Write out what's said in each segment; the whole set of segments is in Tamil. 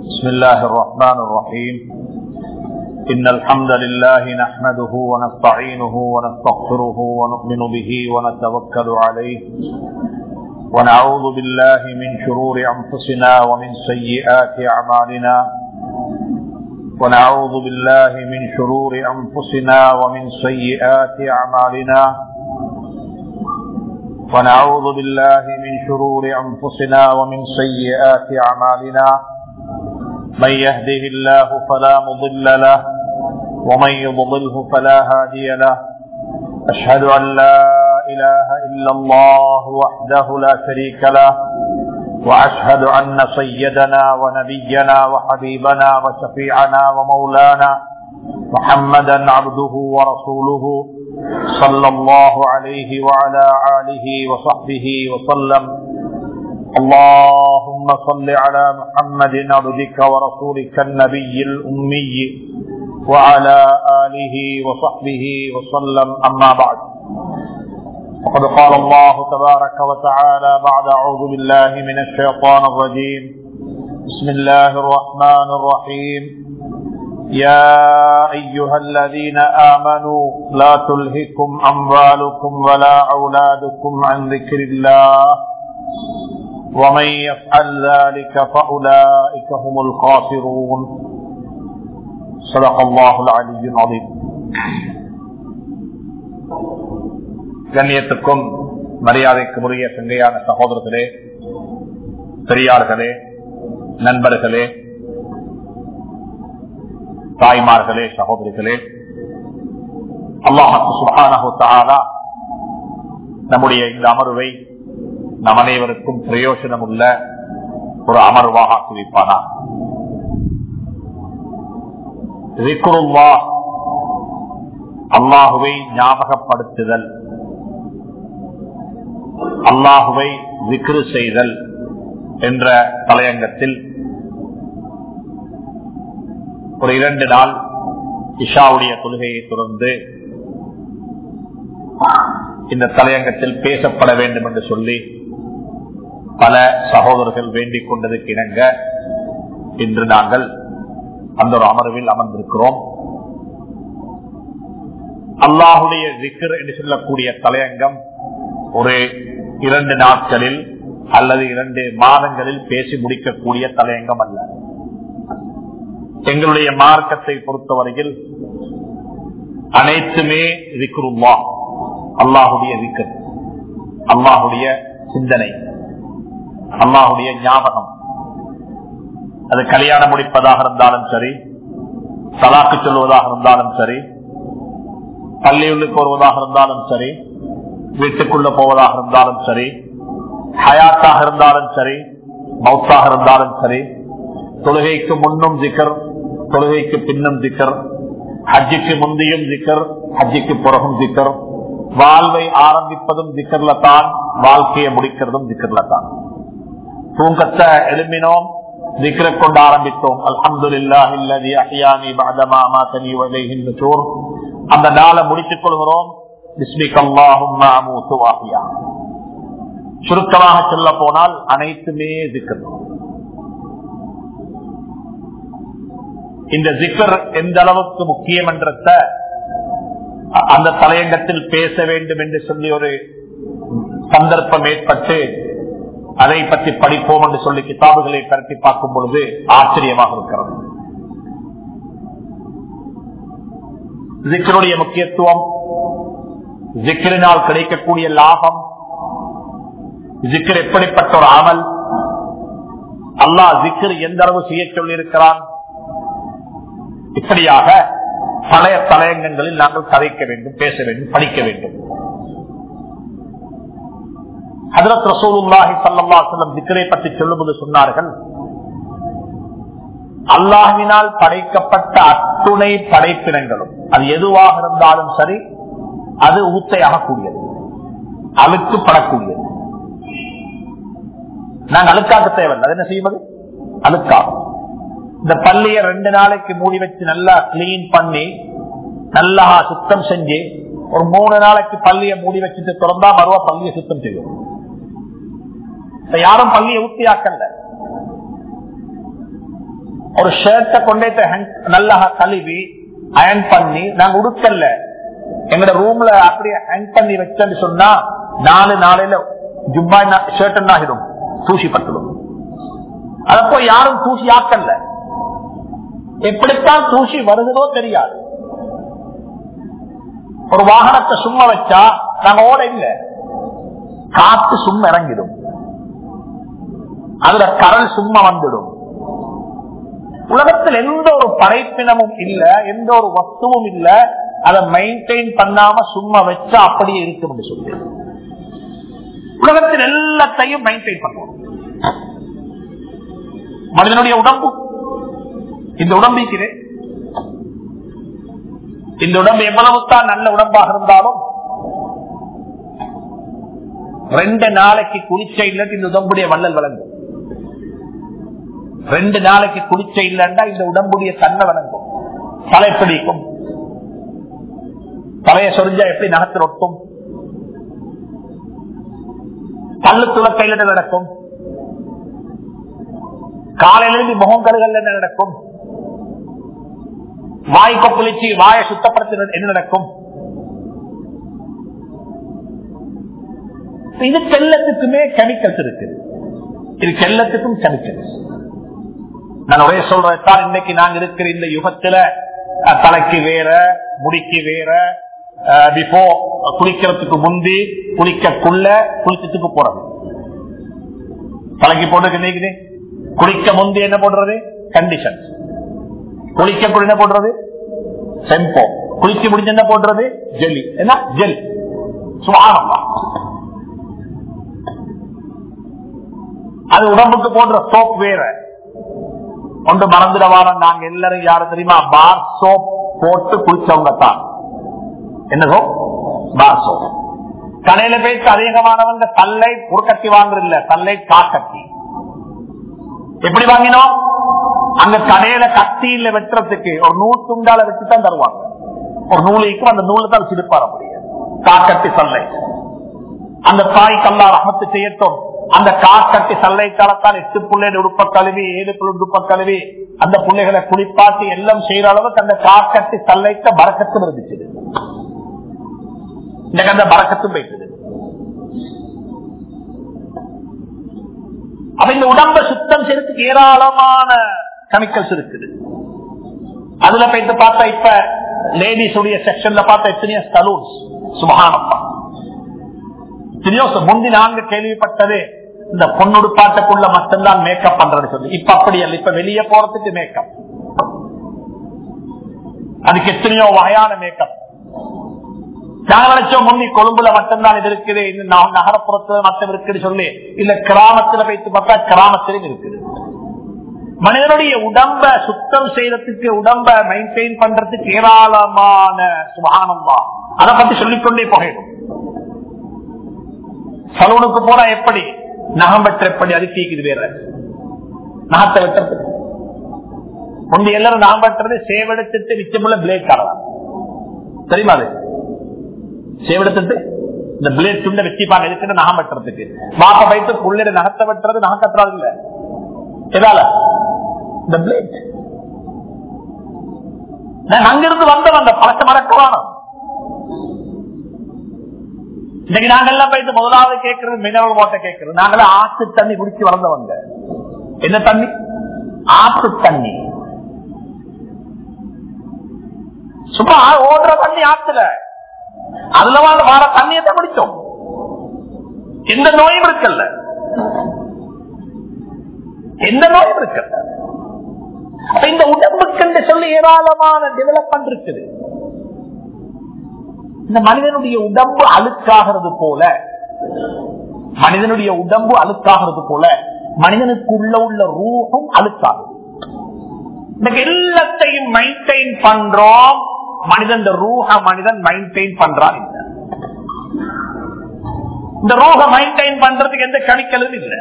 بسم الله الرحمن الرحيم إن الحمد لله نحمده ونستعينه ونستغفره ونؤمن به ونتوكل عليه ونعوذ بالله من شرور أنفسنا ومن سيئات أعمالنا ونعوذ بالله من شرور أنفسنا ومن سيئات أعمالنا ونعوذ بالله من شرور أنفسنا ومن سيئات أعمالنا من يهده الله فلا مضل له ومن يضلله فلا هادي له أشهد أن لا إله إلا الله وحده لا شريك له وأشهد أن سيدنا ونبينا وحبيبنا وشفيعنا ومولانا محمدا عبده ورسوله صلى الله عليه وعلى آله وصحبه وسلم اللهم صل على محمد عبدك ورسولك النبي الأمي وعلى آله وصحبه وسلم أما بعد وقد قال الله تبارك وتعالى بعد أعوذ بالله من الشيطان الرجيم بسم الله الرحمن الرحيم يا أيها الذين آمنوا لا تلهكم أموالكم ولا أولادكم عن ذكر الله ومن يفعل ذلك فأولئك هم الخاسرون صدق الله العلي العظيم கண்ணியத்துக்கும் மரியாதைக்கும் உரிய சங்கையான சகோதரர்களே பெரியார்களே நண்பர்களே தாய்மார்களே சகோதரிகளே அல்லாஹு சுகானா நம்முடைய இந்த அமர்வை நம் அனைவருக்கும் பிரயோஜனம் உள்ள ஒரு அமர்வாக ஆக்கி வைப்பானா அல்லாஹுவை ஞாபகப்படுத்துதல் அல்லாஹுவை விக்ரு செய்தல் என்ற தலையங்கத்தில் ஒரு இரண்டு நாள் இஷாவுடைய கொள்கையை தொடர்ந்து இந்த தலையங்கத்தில் பேசப்பட வேண்டும் என்று சொல்லி பல சகோதரர்கள் வேண்டிக் கொண்டதுக்கு இணங்க இன்று நாங்கள் அந்த ஒரு அமர்வில் அமர்ந்திருக்கிறோம் அல்லாஹுடைய விக்கர் என்று சொல்லக்கூடிய தலையங்கம் ஒரு இரண்டு நாட்களில் அல்லது இரண்டு மாதங்களில் பேசி முடிக்கக்கூடிய தலையங்கம் அல்ல எங்களுடைய மார்க்கத்தை பொறுத்தவரையில் அனைத்துமே விக்ருல்லா அல்லாஹுடைய விக்கர் அல்லாஹுடைய சிந்தனை அல்லாஹுடைய ஞாபகம் அது கல்யாணம் முடிப்பதாக இருந்தாலும் சரி தலாக்கு சொல்வதாக இருந்தாலும் சரி பள்ளியுள்ளுக்கு வருவதாக இருந்தாலும் சரி வீட்டுக்குள்ள போவதாக இருந்தாலும் சரி ஹயாத்தாக இருந்தாலும் சரி மவுத்தாக இருந்தாலும் சரி தொழுகைக்கு முன்னும் திக்கர் தொழுகைக்கு பின்னும் திக்கர் ஹஜ்ஜிக்கு முந்தியும் திக்கர் ஹஜ்ஜிக்கு பிறகும் திக்கர் வாழ்வை ஆரம்பிப்பதும் திக்கர்ல தான் வாழ்க்கையை முடிக்கிறதும் திக்கர்ல தான் தூங்கத்தை எழுப்பினோம் திக்கர கொண்டு ஆரம்பித்தோம் அல்ஹம்துலில்லாஹி அந்த நாளை முடித்துக் கொள்கிறோம் சுருக்கமாக சொல்ல போனால் அனைத்துமே திக்கர் இந்த ஜிக்கர் எந்த அளவுக்கு முக்கியம் என்றத அந்த தலையங்கத்தில் பேச வேண்டும் என்று சொல்லி ஒரு சந்தர்ப்பம் ஏற்பட்டு அதை பற்றி படிப்போம் என்று சொல்லி கிதாபுகளை பரட்டி பார்க்கும் பொழுது ஆச்சரியமாக இருக்கிறது ஜிக்கருடைய முக்கியத்துவம் ஜிக்கரினால் கிடைக்கக்கூடிய லாபம் ஜிக்கர் எப்படிப்பட்ட ஒரு அமல் அல்லாஹ் ஜிக்கர் எந்த அளவு செய்ய சொல்லி இருக்கிறான் இப்படியாக பழைய தலையங்கங்களில் நாங்கள் கதைக்க வேண்டும் பேச வேண்டும் படிக்க வேண்டும் ஹதரத் ரசூலுல்லாஹி சல்லா செல்லம் திக்கரை பற்றி சொல்லும்போது சொன்னார்கள் அல்லாஹினால் படைக்கப்பட்ட அத்துணை படைப்பினங்களும் அது எதுவாக இருந்தாலும் சரி அது ஊத்தையாகக்கூடியது அழுக்கு படக்கூடியது நாங்கள் அழுக்காக்க தேவையில்லை அது என்ன செய்வது அழுக்காகும் இந்த பள்ளிய ரெண்டு நாளைக்கு மூடி வச்சு நல்லா கிளீன் பண்ணி நல்லா சுத்தம் செஞ்சு ஒரு மூணு நாளைக்கு பள்ளியை மூடி வச்சுட்டு திறந்தா மறுவா பள்ளியை சுத்தம் செய்யும் யாரும் பள்ளியை ஊத்தியாக்கல ஒரு ஷர்ட்டை கொண்டே நல்லா கழுவி அயன் பண்ணி நாங்க உடுக்கல்ல எங்கட ரூம்ல அப்படியே ஹேங் பண்ணி வச்சேன்னு சொன்னா நாலு நாளையில ஜுப்பா ஷர்ட் ஆகிடும் தூசி பட்டுடும் அதை போய் யாரும் தூசி ஆக்கல்ல எப்படித்தான் தூசி வருகிறதோ தெரியாது ஒரு வாகனத்தை சும்மா வச்சா நாங்க ஓட இல்ல காத்து சும்மா இறங்கிடும் அதுல கரல் சும்மா வந்துடும் உலகத்தில் எந்த ஒரு படைப்பினமும் இல்ல எந்த ஒரு வஸ்துவும் இல்ல அதை மெயின்டைன் பண்ணாம சும்மா வச்சா அப்படியே இருக்கும் சொல்லி உலகத்தில் எல்லாத்தையும் மெயின்டைன் பண்ணுவோம் மனிதனுடைய உடம்பு இந்த உடம்பு இருக்கிறேன் இந்த உடம்பு எவ்வளவு தான் நல்ல உடம்பாக இருந்தாலும் ரெண்டு நாளைக்கு குளிச்ச இல்லட்டு இந்த உடம்புடைய வள்ளல் வழங்கும் ரெண்டு நாளைக்கு குளிச்ச இல்லைன்னா இந்த உடம்புடைய தன்மை வழங்கும் தலை பிடிக்கும் தலைய சொரிஞ்சா எப்படி நகத்தில் ஒட்டும் பல்லு துளக்கையில் நடக்கும் காலையிலிருந்து முகம் கருகல் என்ன நடக்கும் வாய் கொப்பளிச்சு வாயை சுத்தப்படுத்த என்ன நடக்கும் இது செல்லத்துக்குமே கெமிக்கல்ஸ் இருக்கு இது செல்லத்துக்கும் கெமிக்கல்ஸ் நான் ஒரே சொல்றேன் இன்னைக்கு நாங்க இருக்கிற இந்த யுகத்துல தலைக்கு வேற முடிக்கு வேற பிஃபோ குளிக்கிறதுக்கு முந்தி குளிக்கக்குள்ள குளிச்சத்துக்கு போறது தலைக்கு போட்டு நீக்குது குளிக்க முந்தி என்ன போடுறது கண்டிஷன் குளிக்க என்ன போடுறது செம்போ குளிக்க முடிஞ்சு என்ன போடுறது ஜெல்லி என்ன ஜெல் சுவாரமா அது உடம்புக்கு போடுற சோப் வேற ஒன்று மறந்துடவாரம் நாங்க எல்லாரும் யாரும் தெரியுமா பார் சோப் போட்டு குளிச்சவங்க தான் என்ன சோப் பார் சோப் கடையில போயிட்டு அதிகமானவங்க தல்லை குறுக்கட்டி வாங்குறதில்ல தல்லை காக்கட்டி எப்படி வாங்கினோம் அங்க கடையில கத்தியில வெட்டுறதுக்கு ஒரு நூல் துண்டால வெட்டி தான் தருவாங்க ஒரு நூலைக்கும் அந்த நூலை தான் சிரிப்பார முடியும் காக்கட்டி சல்லை அந்த தாய் கல்லா ரகத்து செய்யட்டும் அந்த காக்கட்டி சல்லைக்காலத்தான் எட்டு பிள்ளைகள் உடுப்ப கழுவி ஏழு பிள்ளை உடுப்ப கழுவி அந்த பிள்ளைகளை குளிப்பாட்டி எல்லாம் செய்யற அளவுக்கு அந்த காக்கட்டி சல்லைக்க பறக்கத்தும் இருந்துச்சு இன்னைக்கு அந்த பறக்கத்தும் போயிட்டு அப்ப இந்த உடம்ப சுத்தம் செய்யறதுக்கு ஏராளமான கெமிக்கல்ஸ் இருக்குது அதுல போயிட்டு பார்த்தா இப்ப லேடிஸ் உடைய செக்ஷன்ல பார்த்தா எத்தனையோ சலூன்ஸ் சுபகானப்பா எத்தனையோ முந்தி நாங்க கேள்விப்பட்டது இந்த பொண்ணுடுப்பாட்டுக்குள்ள மட்டும்தான் மேக்கப் பண்றது சொல்லி இப்ப அப்படி அல்ல இப்ப வெளியே போறதுக்கு மேக்கப் அதுக்கு எத்தனையோ வகையான மேக்கப் நாங்க நினைச்சோம் முந்தி கொழும்புல மட்டும்தான் இது இருக்குது இந்த நகரப்புறத்துல மட்டும் இருக்குன்னு சொல்லி இல்ல கிராமத்துல வைத்து பார்த்தா கிராமத்திலும் இருக்குது மனிதனுடைய உடம்ப சுத்தம் செய்யறதுக்கு உடம்ப மெயின்டைன் பண்றதுக்கு ஏராளமான சுபானம் தான் அதை பத்தி சொல்லிக்கொண்டே போகணும் சலூனுக்கு போனா எப்படி நகம் வெற்ற எப்படி அது தீக்குது வேற நகத்தை வெட்டுறது முந்தைய எல்லாரும் நகம் வெட்டுறது சேவெடுத்துட்டு நிச்சயமுள்ள பிளேட் காணலாம் தெரியுமா அது சேவெடுத்துட்டு இந்த பிளேட் துண்ட வச்சுப்பாங்க எதுக்கு நகம் வெட்டுறதுக்கு மாப்ப வைத்து புள்ளிட நகத்தை வெட்டுறது நகம் கட்டுறது இல்ல எதால இந்த பிளேட் அங்கிருந்து வந்தவன் அந்த பழக்க மறக்கவான இன்னைக்கு நாங்கெல்லாம் போயிட்டு முதலாவது கேட்கறது மினரல் வாட்டர் கேட்கறது நாங்களாம் ஆத்து தண்ணி குடிச்சு வளர்ந்தவங்க என்ன தண்ணி ஆத்து தண்ணி சும்மா ஓடுற தண்ணி ஆத்துல அதுல வார தண்ணியத்தை குடிச்சோம் எந்த நோயும் இருக்கல்ல எந்த நோயும் இருக்கல்ல இந்த உடம்புக்கு சொல்லி ஏராளமான டெவலப்மெண்ட் இருக்குது இந்த மனிதனுடைய உடம்பு அழுக்காகிறது போல மனிதனுடைய உடம்பு அழுக்காகிறது போல மனிதனுக்கு உள்ள உள்ள ரூபம் அழுக்காகுது இன்னைக்கு எல்லாத்தையும் மெயின்டைன் பண்றோம் மனிதன் ரூஹ மனிதன் மெயின்டைன் பண்றான் இல்ல இந்த ரூஹ மெயின்டைன் பண்றதுக்கு எந்த கணிக்கலும் இல்ல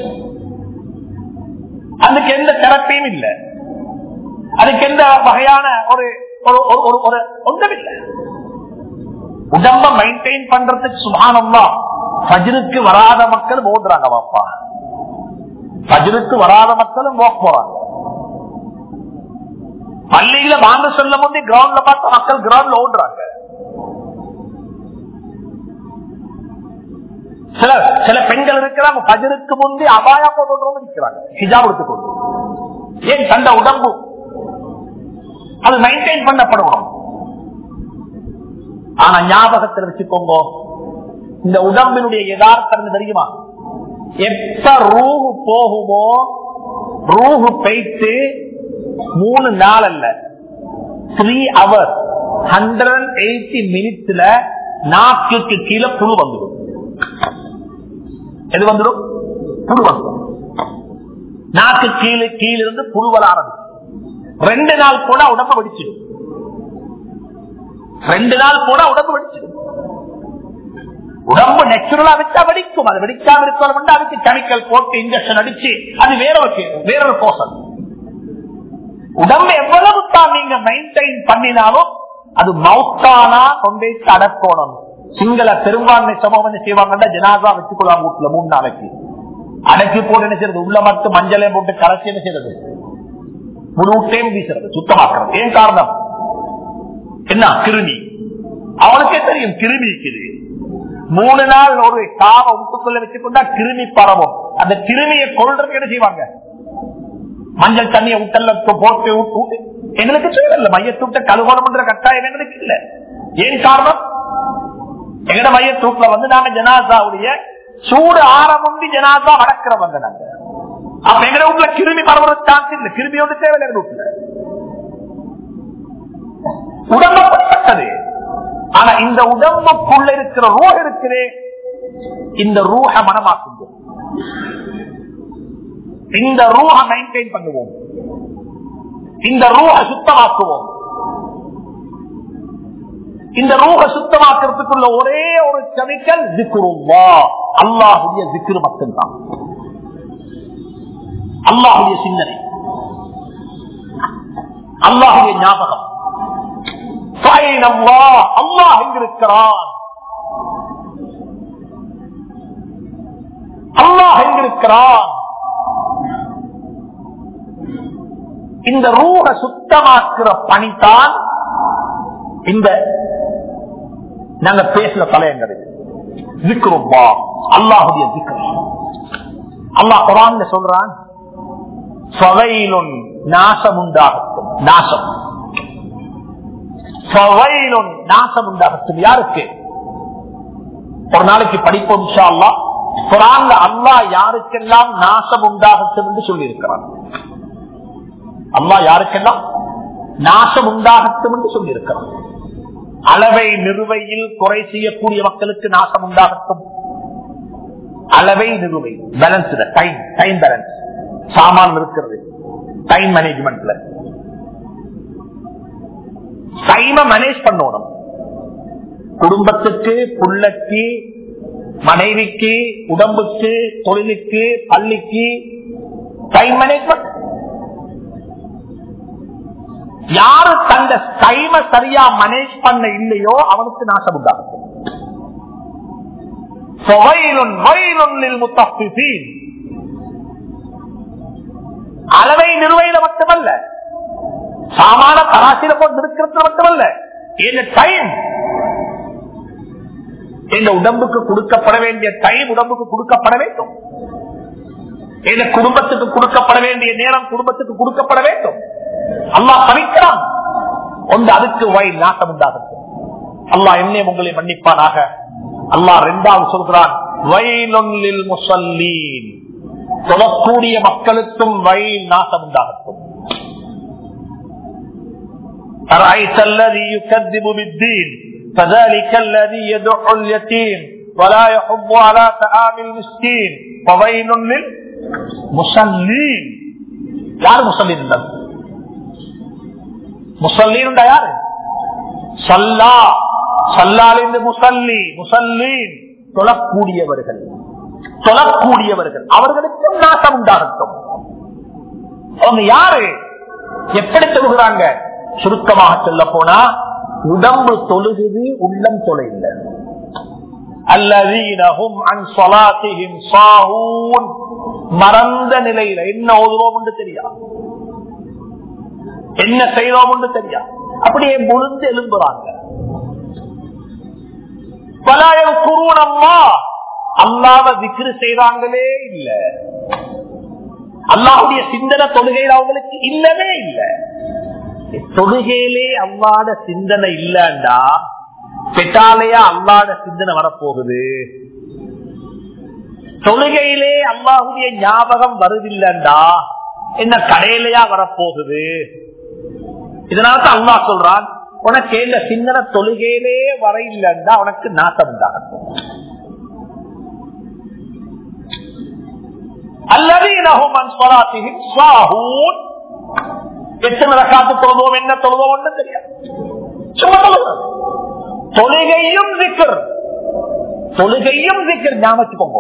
அதுக்கு எந்த தெரப்பியும் இல்ல அதுக்கு எந்த வகையான ஒரு ஒரு ஒன்றும் இல்லை உடம்ப மெயின்டைன் பண்றதுக்கு சுபானம்மா பஜருக்கு வராத மக்கள் ஓடுறாங்க வாப்பா பஜருக்கு வராத மக்களும் போக போறாங்க பள்ளியில வாங்க சொல்ல முந்தி கிரவுண்ட்ல பார்த்து மக்கள் கிரவுண்ட்ல ஓடுறாங்க சில சில பெண்கள் இருக்கிறாங்க பஜருக்கு முந்தி அபாயா போட்டு இருக்கிறாங்க ஹிஜாப் எடுத்துக்கொண்டு ஏன் தந்த உடம்பு அது மெயின்டைன் பண்ணப்படணும் ஆனா ஞாபகத்தில் வச்சுக்கோங்க இந்த உடம்பினுடைய யதார்த்தம் தெரியுமா எப்ப ரூஹு போகுமோ ரூஹு பெய்த்து மூணு நாள் அல்ல த்ரீ அவர் ஹண்ட்ரட் எயிட்டி மினிட்ஸ்ல நாக்குக்கு கீழே புழு வந்துடும் எது வந்துடும் புழு வந்துடும் நாக்கு கீழே கீழிருந்து புழு வர ஆரம்பிக்கும் ரெண்டு நாள் கூட உடம்பு வெடிச்சிடும் ரெண்டு நாள் கூட உடம்பு வெடிச்சிடும் உடம்பு நெச்சுரலா வச்சா வெடிக்கும் அது வெடிக்காம இருக்கணும் அதுக்கு கெமிக்கல் போட்டு இன்ஜெக்ஷன் அடிச்சு அது வேற ஒரு வேற ஒரு போசன் உடம்பு எவ்வளவு தான் நீங்க மெயின்டைன் பண்ணினாலும் அது மவுத்தானா கொண்டே அடக்கோணும் சிங்கள பெரும்பான்மை சமூகம் என்ன செய்வாங்கன்னா ஜனாதா வச்சுக்கொள்ளாங்க வீட்டுல மூணு நாளைக்கு அடக்கி போட்டு என்ன செய்யறது உள்ள மட்டும் மஞ்சளையும் போட்டு கலச்சி என்ன செய்யறது முழுட்டையும் வீசுறது சுத்தமாக்குறது ஏன் காரணம் என்ன கிருமி அவனுக்கே தெரியும் கிருமி இருக்குது மூணு நாள் ஒரு காவ விட்டுக்குள்ள வச்சுக்கொண்டா கிருமி பரவும் அந்த கிருமியை கொள்றதுக்கு என்ன செய்வாங்க மஞ்சள் தண்ணியை விட்டல்ல போட்டு விட்டு எங்களுக்கு சொல்லல மையத்தூட்ட கழுவணும்ன்ற கட்டாயம் எங்களுக்கு இல்ல ஏன் காரணம் எங்கட மையத்தூட்ல வந்து நாங்க ஜனாசாவுடைய சூடு ஆரம்பி ஜனாசா வளர்க்கிறவங்க நாங்க அப்ப எங்கட வீட்டுல கிருமி பரவுறது சான்ஸ் இல்ல கிருமி ஒன்று தேவையில்லை எங்க வீட்டுல உடம்பு அப்படிப்பட்டது ஆனா இந்த உடம்புக்குள்ள இருக்கிற ரூஹ இருக்கிறே இந்த ரூஹ மனமாக்குங்க இந்த ரூஹ மெயின்டைன் பண்ணுவோம் இந்த ரூஹ சுத்தமாக்குவோம் இந்த ரூஹ சுத்தமாக்குறதுக்குள்ள ஒரே ஒரு கெமிக்கல் ஜிக்ருவா அல்லாஹுடைய ஜிக்ரு மட்டும்தான் அல்லாஹுடைய சிந்தனை அல்லாஹுடைய ஞாபகம் அல்லாஹ் எங்கிருக்கிறான் அல்லாஹ் எங்கிருக்கிறான் இந்த ரூஹ சுத்தமாக்குற பணிதான் இந்த நாங்க பேசுற தலையங்கள் விக்ருப்பா அல்லாஹுடைய விக்ரம் அல்லாஹ் குரான் சொல்றான் நாசம் உண்டாகட்டும் நாசம் நாசம் உண்டாகட்டும் யாருக்கு ஒரு நாளைக்கு படிப்போம் அல்லா குரான்ல அல்லா யாருக்கெல்லாம் நாசம் உண்டாகட்டும் என்று சொல்லி இருக்கிறான் அல்லா யாருக்கெல்லாம் நாசம் உண்டாகட்டும் என்று சொல்லி இருக்கிறான் அளவை நிறுவையில் குறை செய்யக்கூடிய மக்களுக்கு நாசம் உண்டாகட்டும் அளவை நிறுவை பேலன்ஸ் டைம் டைம் பேலன்ஸ் சாமான் இருக்கிறது டைம் மேனேஜ்மெண்ட்ல டைம மேனேஜ் பண்ணணும் குடும்பத்துக்கு புள்ளக்கு மனைவிக்கு உடம்புக்கு தொழிலுக்கு பள்ளிக்கு டைம் மேனேஜ்மெண்ட் யாரு தந்த டைம சரியா மேனேஜ் பண்ண இல்லையோ அவனுக்கு நாசம் உண்டாகும் அளவை நிறுவையில மட்டுமல்ல சாமான தராசில போட்டு இருக்கிறது மட்டுமல்ல இந்த டைம் இந்த உடம்புக்கு கொடுக்கப்பட வேண்டிய டைம் உடம்புக்கு கொடுக்கப்பட வேண்டும் இந்த குடும்பத்துக்கு கொடுக்கப்பட வேண்டிய நேரம் குடும்பத்துக்கு கொடுக்கப்பட வேண்டும் அல்லா பணிக்கிறான் ஒன்று அதுக்கு வயல் நாட்டம் உண்டாகட்டும் அல்லா என்னை உங்களை மன்னிப்பானாக அல்லா ரெண்டாவது சொல்கிறான் வயலொன்னில் முசல்லீன் தொழக்கூடிய மக்களுக்கும் வயல் நாசம் உண்டாகட்டும் أرأيت الذي يكذب بالدين فذلك الذي يدع اليتيم ولا يحب على طعام المسكين فويل للمصلين யார் முசல்லீன் முசல்லீன் யாரு சல்லா சல்லாலிருந்து முசல்லி முசல்லீன் தொழக்கூடியவர்கள் தொழக்கூடியவர்கள் அவர்களுக்கும் நாட்டம் உண்டாகட்டும் அவங்க யாரு எப்படி தொழுகிறாங்க சுருக்கமாக சொல்ல போனா உடம்பு தொழுகுது உள்ளம் தொலைல அல்லதீனஹும் அன் ஸலாத்திஹிம் சாஹூன் மறந்த நிலையில என்ன ஓதுவோம் என்று தெரியாது என்ன செய்தோம்னு தெரியாது அப்படியே முழுந்து எழும்புறாங்க பலாயம் குருவனம்மா அல்லாவ திக்ரு செய்றாங்களே இல்ல அல்லாவுடைய சிந்தனை தொழுகையில் அவங்களுக்கு இல்லவே இல்லை தொழுகையிலே அல்லாத சிந்தனை இல்லண்டா பெட்டாலையா அல்லாத சிந்தனை வரப்போகுது தொழுகையிலே அல்லாஹுடைய ஞாபகம் வருதில்லண்டா என்ன கடையிலையா வரப்போகுது இதனால்தான் அல்லாஹ் சொல்றான் உனக்கு இந்த சிந்தனை தொழுகையிலே வர இல்லைண்டா உனக்கு நாசம் உண்டாகட்டும் அல்லதீனஹும் அன் ஸலாத்திஹிம் சாஹூன் எத்தனை ரக்காத்து தொழுவோம் என்ன தொழுவோம் தெரியாது சும்மா தொழுவோம் தொழுகையும் சிக்கர் தொழுகையும் சிக்கர் ஞாபகத்துக்கோங்க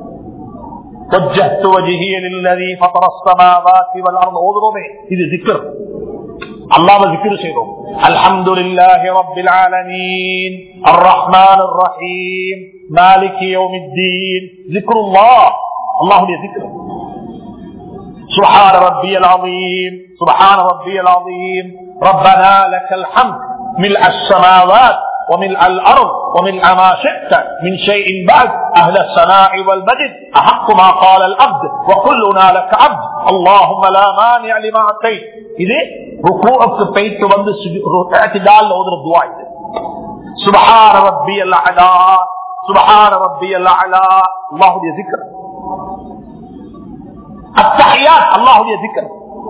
وجهت وجهي للذي فطر السماوات والارض اوذروமே இது ذكر الله ذكر செய்றோம் الحمد لله رب العالمين الرحمن الرحيم مالك يوم الدين ذكر الله الله ذكر سبحان ربي العظيم سبحان ربي العظيم ربنا لك الحمد ملء السماوات وملء الأرض وملء ما شئت من شيء بعد أهل الثناء والمجد أحق ما قال العبد وكلنا لك عبد اللهم لا مانع لما أعطيت இது ருக்குவுக்கு போயிட்டு வந்து اعتدال ஓதுற துவா இது சுபஹான ரப்பியல் அலா சுபஹான ரப்பியல் அலா அல்லாஹ்வுடைய ذிக்ர் அத்தஹியாத் அல்லாஹ்வுடைய ذிக்ர்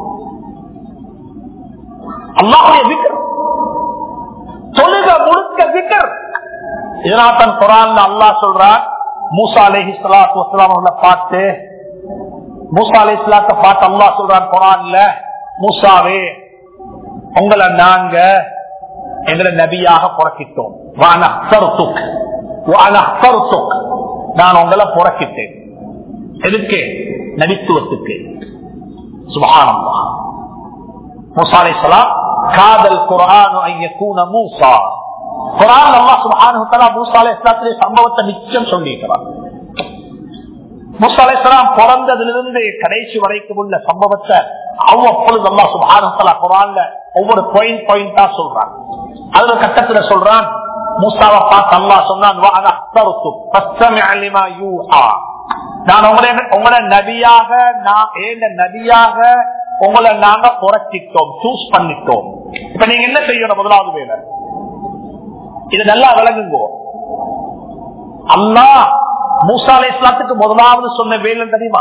அல்லாஹ்வுடைய ذிக்ர் தொழுக முழுக்க ذிக்ர் இதனால் தான் குரான்ல அல்லாஹ் சொல்றான் மூசா அலைஹி ஸலாத்து வஸலாம் உள்ள பாட்டு மூசா அலைஹி ஸலாத்த பாட்டு அல்லாஹ் சொல்றான் குரான்ல மூசாவே உங்களை நாங்க எங்களை நபியாக புறக்கிட்டோம் நான் உங்களை புறக்கிட்டேன் எதுக்கு நபித்துவத்துக்கு சுபகானம்மா மூசாலை சொல்லலாம் காதல் குரான் ஐயக்கூன மூசா குரான் அல்லா சுபகான மூசாலை இஸ்லாத்திலே சம்பவத்தை நிச்சயம் சொல்லியிருக்கிறார் முசலேஸ்வரம் பிறந்ததிலிருந்து கடைசி வரைக்கும் உள்ள சம்பவத்தை அவ்வப்பொழுது அல்லா சுபானத்தலா குரான்ல ஒவ்வொரு பாயிண்ட் பாயிண்டா சொல்றான் அதுல கட்டத்துல சொல்றான் மூசாவை பார்த்து அல்லா சொன்னான் நான் உங்களை உங்களோட நபியாக நான் ஏண்ட நபியாக உங்களை நாங்க புரட்டிட்டோம் சூஸ் பண்ணிட்டோம் இப்ப நீங்க என்ன செய்யணும் முதலாவது வேலை இது நல்லா விளங்குங்கோ அல்லா மூசா அலை இஸ்லாத்துக்கு முதலாவது சொன்ன வேலை தெரியுமா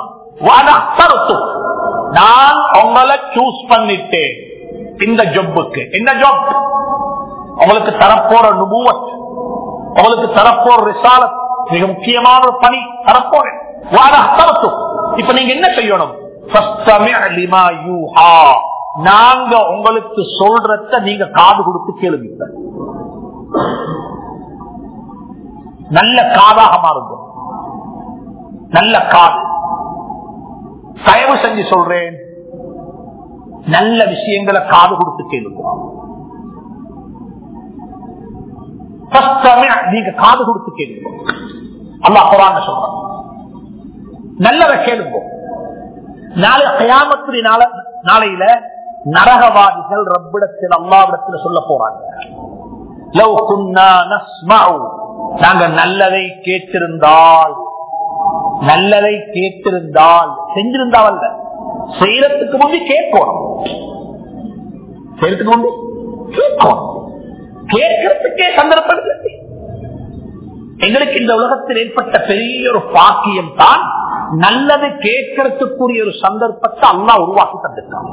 நான் உங்களை சூஸ் பண்ணிட்டேன் இந்த ஜொப்புக்கு என்ன ஜாப் உங்களுக்கு தரப்போற நுபுவத் உங்களுக்கு தரப்போற ரிசாலத் மிக முக்கியமான ஒரு பணி தரப்போறேன் இப்ப நீங்க என்ன செய்யணும் நாங்க உங்களுக்கு சொல்றத நீங்க காது கொடுத்து கேளுங்க நல்ல காதாக மாறுங்க நல்ல காது தயவு செஞ்சு சொல்றேன் நல்ல விஷயங்களை காது கொடுத்து கேளுங்க நீங்க காது கொடுத்து கேளுங்க அல்லா குரான் சொல்றாங்க நல்லதை கேளுங்க நாளை கயாமத்துடைய நாளையில நரகவாதிகள் ரப்பிடத்தில் அல்லாவிடத்தில் சொல்ல போறாங்க நாங்க நல்லதை கேட்டிருந்தால் நல்லதை கேட்டிருந்தால் செஞ்சிருந்தால் அல்ல செய்யறதுக்கு முந்தி கேட்கணும் செய்யறதுக்கு முந்தி கேட்கணும் கேட்கறதுக்கே சந்தர்ப்பம் இல்லை. எங்களுக்கு இந்த உலகத்தில் ஏற்பட்ட பெரிய ஒரு பாக்கியம் தான் நல்லது கேட்கறதுக்குரிய ஒரு சந்தர்ப்பத்தை அல்லா உருவாக்கி தந்திருக்காங்க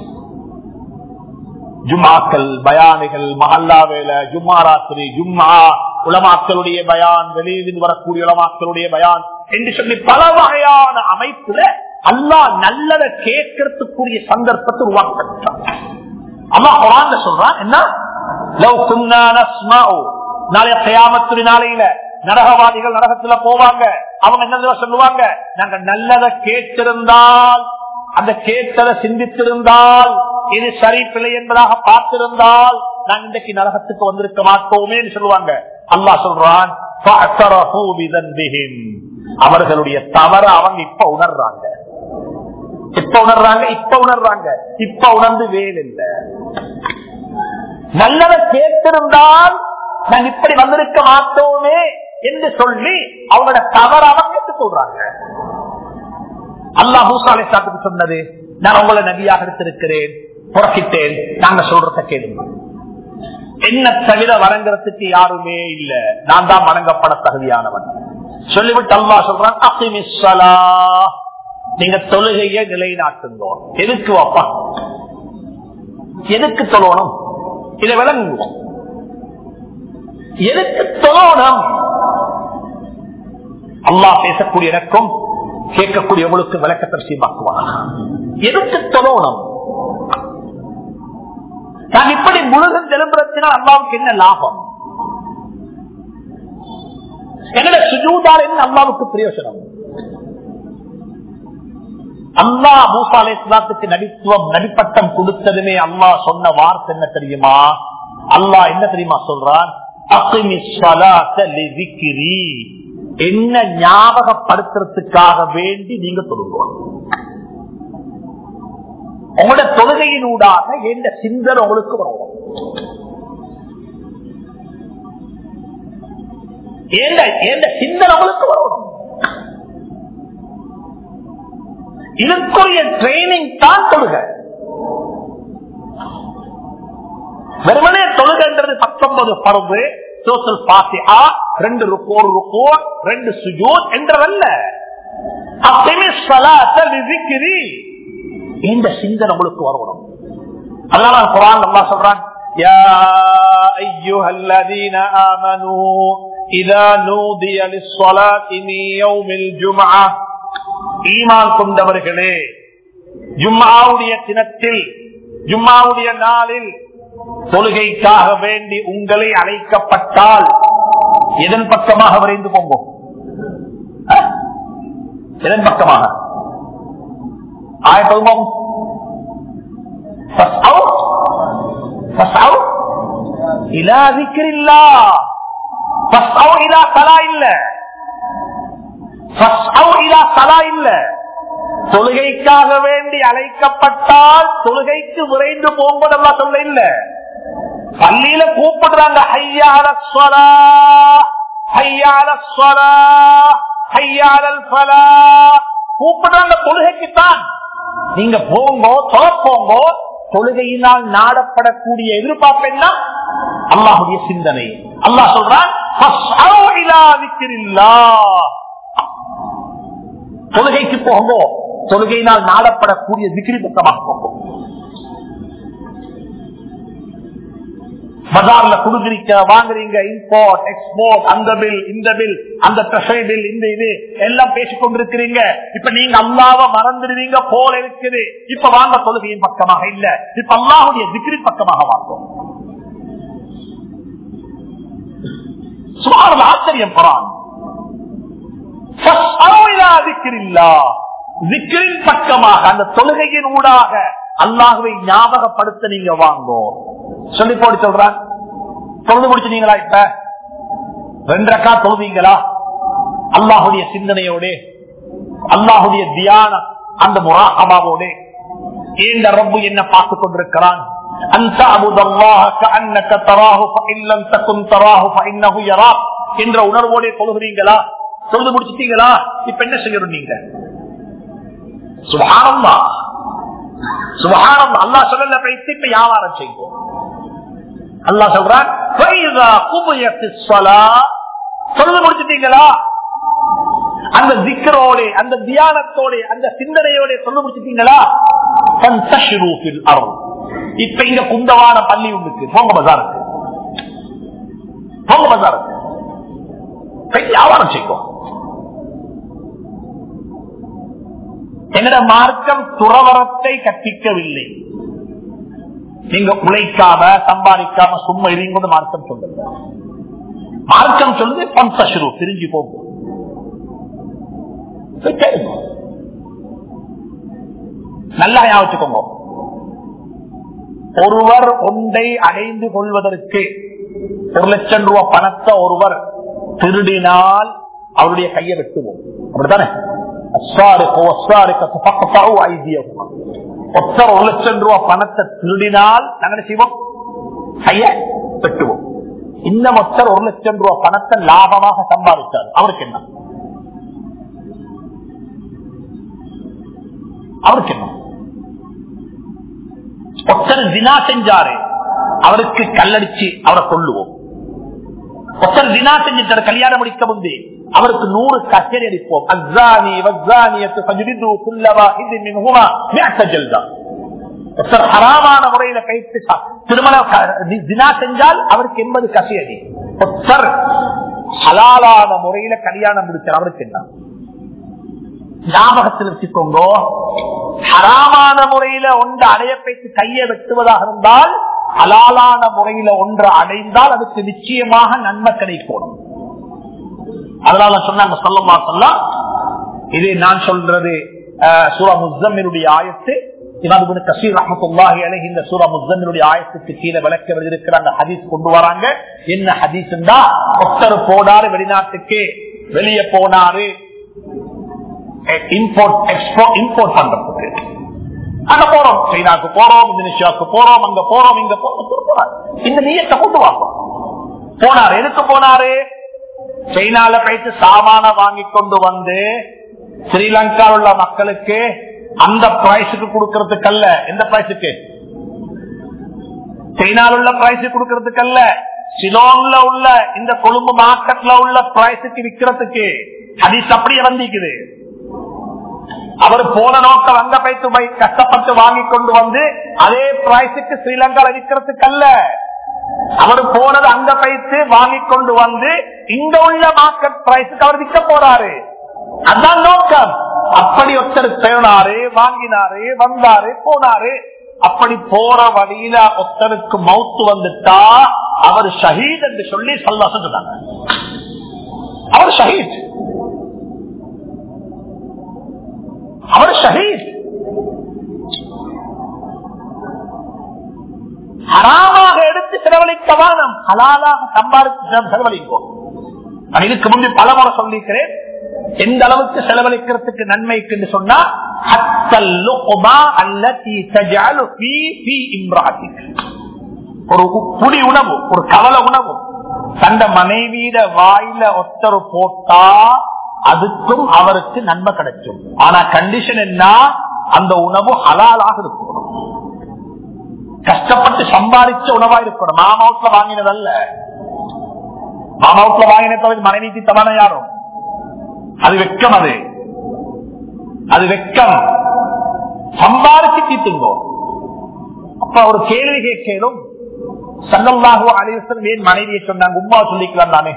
ஜும்மாக்கள் பயானிகள் மஹல்லா வேலை ஜும்மா ராத்திரி ஜும்மா உலமாக்களுடைய பயான் வெளியில் வரக்கூடிய உலமாக்களுடைய பயான் என்று சொல்லி பல வகையான அமைப்புல அல்லா நல்லதை கேட்கறதுக்குரிய சந்தர்ப்பத்தை உருவாக்கிட்டான் அம்மா குரான் சொல்றான் என்ன லவ் குன்னா நஸ்மாஉ. நாளைய கயாமத்துரி நாளையில நரகவாதிகள் நரகத்துல போவாங்க அவங்க என்ன சொல்லுவாங்க நாங்க நல்லதை கேட்டிருந்தால் அந்த கேட்டதை சிந்தித்திருந்தால் இது சரி பிழை என்பதாக பார்த்திருந்தால் நான் இன்றைக்கு நரகத்துக்கு வந்திருக்க மாட்டோமே சொல்லுவாங்க அல்லாஹ் சொல்றான் فَاعْتَرَفُوا بِذَنبِهِمْ. அவர்களுடைய தவற அவங்க இப்ப உணர்றாங்க இப்ப உணர்றாங்க இப்ப உணர்றாங்க இப்ப உணர்ந்து வேல் இல்லை நல்லதை கேட்டிருந்தால் நான் இப்படி வந்திருக்க மாட்டோமே என்று சொல்லி அவங்களோட தவற அவங்க எடுத்துக் கொள்றாங்க அல்லாஹ் மூசா அலிஸ்லாத்துக்கு சொன்னது நான் உங்களை நபியாக எடுத்திருக்கிறேன் புறக்கிட்டேன் நாங்க சொல்றத கேளுங்க என்ன தவிர வணங்குறதுக்கு யாருமே இல்ல நான் தான் வணங்கப்பட தகுதியானவன் சொல்லிவிட்டு அல்லா சொல்றான் அசிமிஸ்வலா நீங்க தொழுகையை நிலைநாட்டுங்க எதுக்கு வாப்பா எதுக்கு தொழணும் இதை விளங்குவோம் எதுக்கு தொழணும் அல்லாஹ் பேசக்கூடிய எனக்கும் கேட்கக்கூடியவங்களுக்கு விளக்கத்தை சீமாக்குவாங்க எதுக்கு தொழணும் நான் இப்படி முழுதும் தெலும்புறத்தினால் அல்லாவுக்கு என்ன லாபம் எங்கட சுஜூதால் என்ன அல்லாவுக்கு பிரயோஜனம் அல்லா மூசா அலிஸ்லாத்துக்கு நடித்துவம் நடிப்பட்டம் கொடுத்ததுமே அல்லாஹ் சொன்ன வார்த்தை என்ன தெரியுமா அல்லாஹ் என்ன தெரியுமா சொல்றான் என்ன ஞாபகப்படுத்துறதுக்காக வேண்டி நீங்க தொழுவோம் உங்களோட தொழுகையினூடாக எந்த சிந்தனை உங்களுக்கு வரும் சிந்தனை உங்களுக்கு வரணும் இதற்குரிய ட்ரைனிங் தான் தொழுக வெறுமனே தொழுகன்றது பத்தொன்பது பருவு சோசல் பாத்தியா ரெண்டு ருக்கோர் ருக்கோர் ரெண்டு சுஜூத் என்றதல்ல இந்த சிந்தனை உங்களுக்கு வரணும் அதனால குரான் நல்லா சொல்றான் يا أيها الذين آمنوا إذا نودي للصلاة من يوم الجمعة ஈமான் கொண்டவர்களே ஜும்மாவுடைய தினத்தில் ஜும்மாவுடைய நாளில் தொழுகைக்காக வேண்டி உங்களை அழைக்கப்பட்டால் எதன் பக்கமாக விரைந்து போங்கும் எதன் பக்கமாக ஆயப்பதுமம் இலா விக்கிரில்லா இலா கலா இல்லை இல்ல தொழுகைக்காக வேண்டி அழைக்கப்பட்டால் தொழுகைக்கு விரைந்து போகும்போதெல்லாம் சொல்ல இல்ல பள்ளியில கூப்பிடுறாங்க ஐயால ஸ்வரா ஐயால ஸ்வரா ஐயாளல் பலா கூப்பிடுறாங்க தொழுகைக்குத்தான் நீங்க போங்கோ தொலைப்போங்கோ தொழுகையினால் நாடப்படக்கூடிய எதிர்பார்ப்பு என்ன அல்லாஹுடைய சிந்தனை அல்லாஹ் சொல்றான் தொழுகைக்கு போகும்போ தொழுகையினால் நாடப்படக்கூடிய திகிரி பக்கமாக போகும் பஜார்ல குடுக்குறீங்க வாங்குறீங்க இம்போர்ட் எக்ஸ்போர்ட் அந்த பில் இந்த பில் அந்த ட்ரெஷரி பில் இந்த இது எல்லாம் பேசிக் கொண்டிருக்கிறீங்க இப்ப நீங்க அல்லாவ மறந்துடுவீங்க போல இருக்குது இப்ப வாங்க தொழுகையின் பக்கமாக இல்ல இப்ப அல்லாஹுடைய திகிரி பக்கமாக வாங்கும் சுமார் ஆச்சரியம் போறான் பக்கமாக அந்த தொழுகையின் ஊடாக அல்லாஹுவை ஞாபகப்படுத்த நீங்க வாங்கோ சொல்லி போட்டு சொல்றான் தொழுது முடிச்சுட்டீங்களா இப்ப ரெண்டரைக்கா தொழுவீங்களா அல்லாஹுடைய சிந்தனையோட அல்லாஹுடைய தியானம் அந்த முராகமாவோட ஏந்த ரப்பு என்ன பார்த்துக் கொண்டிருக்கிறான் என்ற உணர்வோட தொழுகிறீங்களா தொழுது முடிச்சிட்டீங்களா இப்ப என்ன செய்யணும் நீங்க சுபானம்மா சுபானம் அல்லா சொல்லல பேசி இப்ப வியாபாரம் செய்வோம் அல்லா சொல்றான் தொழுது முடிச்சிட்டீங்களா அந்த திக்கரோட அந்த தியானத்தோட அந்த சிந்தனையோட சொல்லு முடிச்சிட்டீங்களா அருள் இப்ப இங்க குந்தவான பள்ளி உண்டுக்கு போங்க பசாருக்கு போங்க பசாருக்கு வியாபாரம் செய்வோம் என்னோட மார்க்கம் துறவரத்தை கற்பிக்கவில்லை நீங்க உழைக்காம சம்பாதிக்காம சும்மா இருங்க மார்க்கம் சொல்லுங்க மார்க்கம் சொல்லுது பம்சரு பிரிஞ்சு போகும் நல்லா ஞாபகம் ஒருவர் ஒன்றை அடைந்து கொள்வதற்கு ஒரு லட்சம் ரூபாய் பணத்தை ஒருவர் திருடினால் அவருடைய கையை வெட்டுவோம் அப்படித்தானே السارق والسارقة فاقطعوا أيديهما ஒருத்தர் ஒரு லட்சம் ரூபாய் பணத்தை திருடினால் நாங்க என்ன செய்வோம் கைய வெட்டுவோம் இன்னும் ஒருத்தர் ஒரு லட்சம் ரூபாய் பணத்தை லாபமாக சம்பாதித்தார் அவருக்கு என்ன அவருக்கு என்ன ஒருத்தர் தினா செஞ்சாரு அவருக்கு கல்லடிச்சு அவரை கொள்ளுவோம் ஒருத்தர் தினா செஞ்சிட்டார் கல்யாணம் முடிக்க முந்தே அவருக்கு நூறு கச்சேரி அடிப்போம் அஸ்ஸானி வஸ்ஸானியத்து ஃபஜ்லிது குல்ல வாஹிதின் மின்ஹுமா மிஅத்த ஜல்தா ஒருத்தர் ஹராமான முறையில கைத்து சா- திருமணம் க- தி- தினா செஞ்சால் அவருக்கு எண்பது கசையடி ஒருத்தர் ஹலாலான முறையில கல்யாணம் முடிச்சார் அவருக்கு என்ன ஞாபகத்தில் வச்சுக்கோங்க ஹராமான முறையில ஒன்று அடைய பேச்சு கையை வெட்டுவதாக இருந்தால் ஹலாலான முறையில ஒன்று அடைந்தால் அதுக்கு நிச்சயமாக நன்மை கிடைக்கணும் அதனால சொன்னாங்க சொல்லமா சொல்ல இது நான் சொல்றது அஹ், சூரா முஸ்தமினுடைய ஆயத்து இமாம் கசீர் ரஹமத்துல்லாஹி அலைஹி இந்த சூரா முஸ்தமினுடைய ஆயத்துக்கு கீழே விளக்க இருக்கிறாங்க ஹதீஸ் கொண்டு வராங்க என்ன ஹதீஸ் ஒருத்தர் போனாரு வெளிநாட்டுக்கு வெளியே போனாரு இம்போர்ட் எக்ஸ்போ இம்போர்ட் பண்றதுக்கு அங்க போறோம் சைனாக்கு போறோம் இந்தோனேஷியாவுக்கு போறோம் அங்க போறோம் இங்க போறோம் போறார். இந்த நீயத்தை கொண்டு வாப்போம் போனாரு எதுக்கு போனாரு சைனால போயிட்டு சாமான வாங்கி கொண்டு வந்து ஸ்ரீலங்கா உள்ள மக்களுக்கு அந்த பிரைஸுக்கு கொடுக்கறதுக்கு அல்ல எந்த பிரைஸுக்கு சைனால உள்ள பிரைஸ் கொடுக்கறதுக்கு அல்ல சிலோன்ல உள்ள இந்த கொழும்பு மார்க்கெட்ல உள்ள பிரைஸுக்கு விற்கிறதுக்கு ஹதீஸ் அப்படியே வந்திக்குது அவர் போன நோக்கம் அங்க போயிட்டு போய் கஷ்டப்பட்டு வாங்கி கொண்டு வந்து அதே பிரைஸுக்கு ஸ்ரீலங்கால விற்கிறதுக்கு அல்ல அவர் போனது அங்க போயிட்டு வாங்கி கொண்டு வந்து இங்க உள்ள மார்க்கெட் பிரைஸுக்கு அவர் விற்க போறாரு அதான் நோக்கம் அப்படி ஒருத்தர் தேனாரு வாங்கினாரு வந்தாரு போனாரு அப்படி போற வழியில ஒருத்தருக்கு மவுத்து வந்துட்டா அவர் ஷஹீத் என்று சொல்லி சொல்ல சொன்னாங்க அவர் ஷஹீத் அவர் ஷஹீத் ஹராமாக எடுத்து செலவழிக்க வானம் ஹலாலாக சம்பாதித்து செலவழிப்போம் நான் இதுக்கு முன்பு பல முறை சொல்லியிருக்கிறேன் எந்த அளவுக்கு செலவழிக்கிறதுக்கு நன்மைக்கு என்று சொன்னா ஹத்தல் லுக்மா அல்லதி தஜஅலு ஃபீ ஃபீ இம்ராத்திக். ஒரு புடி உணவு ஒரு கவல உணவு தந்த மனைவியிட வாயில ஒத்தரு போட்டா அதுக்கும் அவருக்கு நன்மை கிடைக்கும் ஆனா கண்டிஷன் என்ன அந்த உணவு ஹலாலாக இருக்கணும் கஷ்டப்பட்டு சம்பாதிச்ச உணவா இருக்கணும் மாமாவுட்ல வாங்கினதல்ல மாமாவுட்ல வாங்கினது மனைவிக்கு தவணை யாரும் அது வெக்கம் அது அது வெக்கம் சம்பாதிச்சு தீத்துங்கோ அப்ப ஒரு கேள்வி கேட்கலும் சல்லல்லாஹு அலிவசன் ஏன் மனைவியை சொன்னாங்க உமா சொல்லிக்கலாம் தானே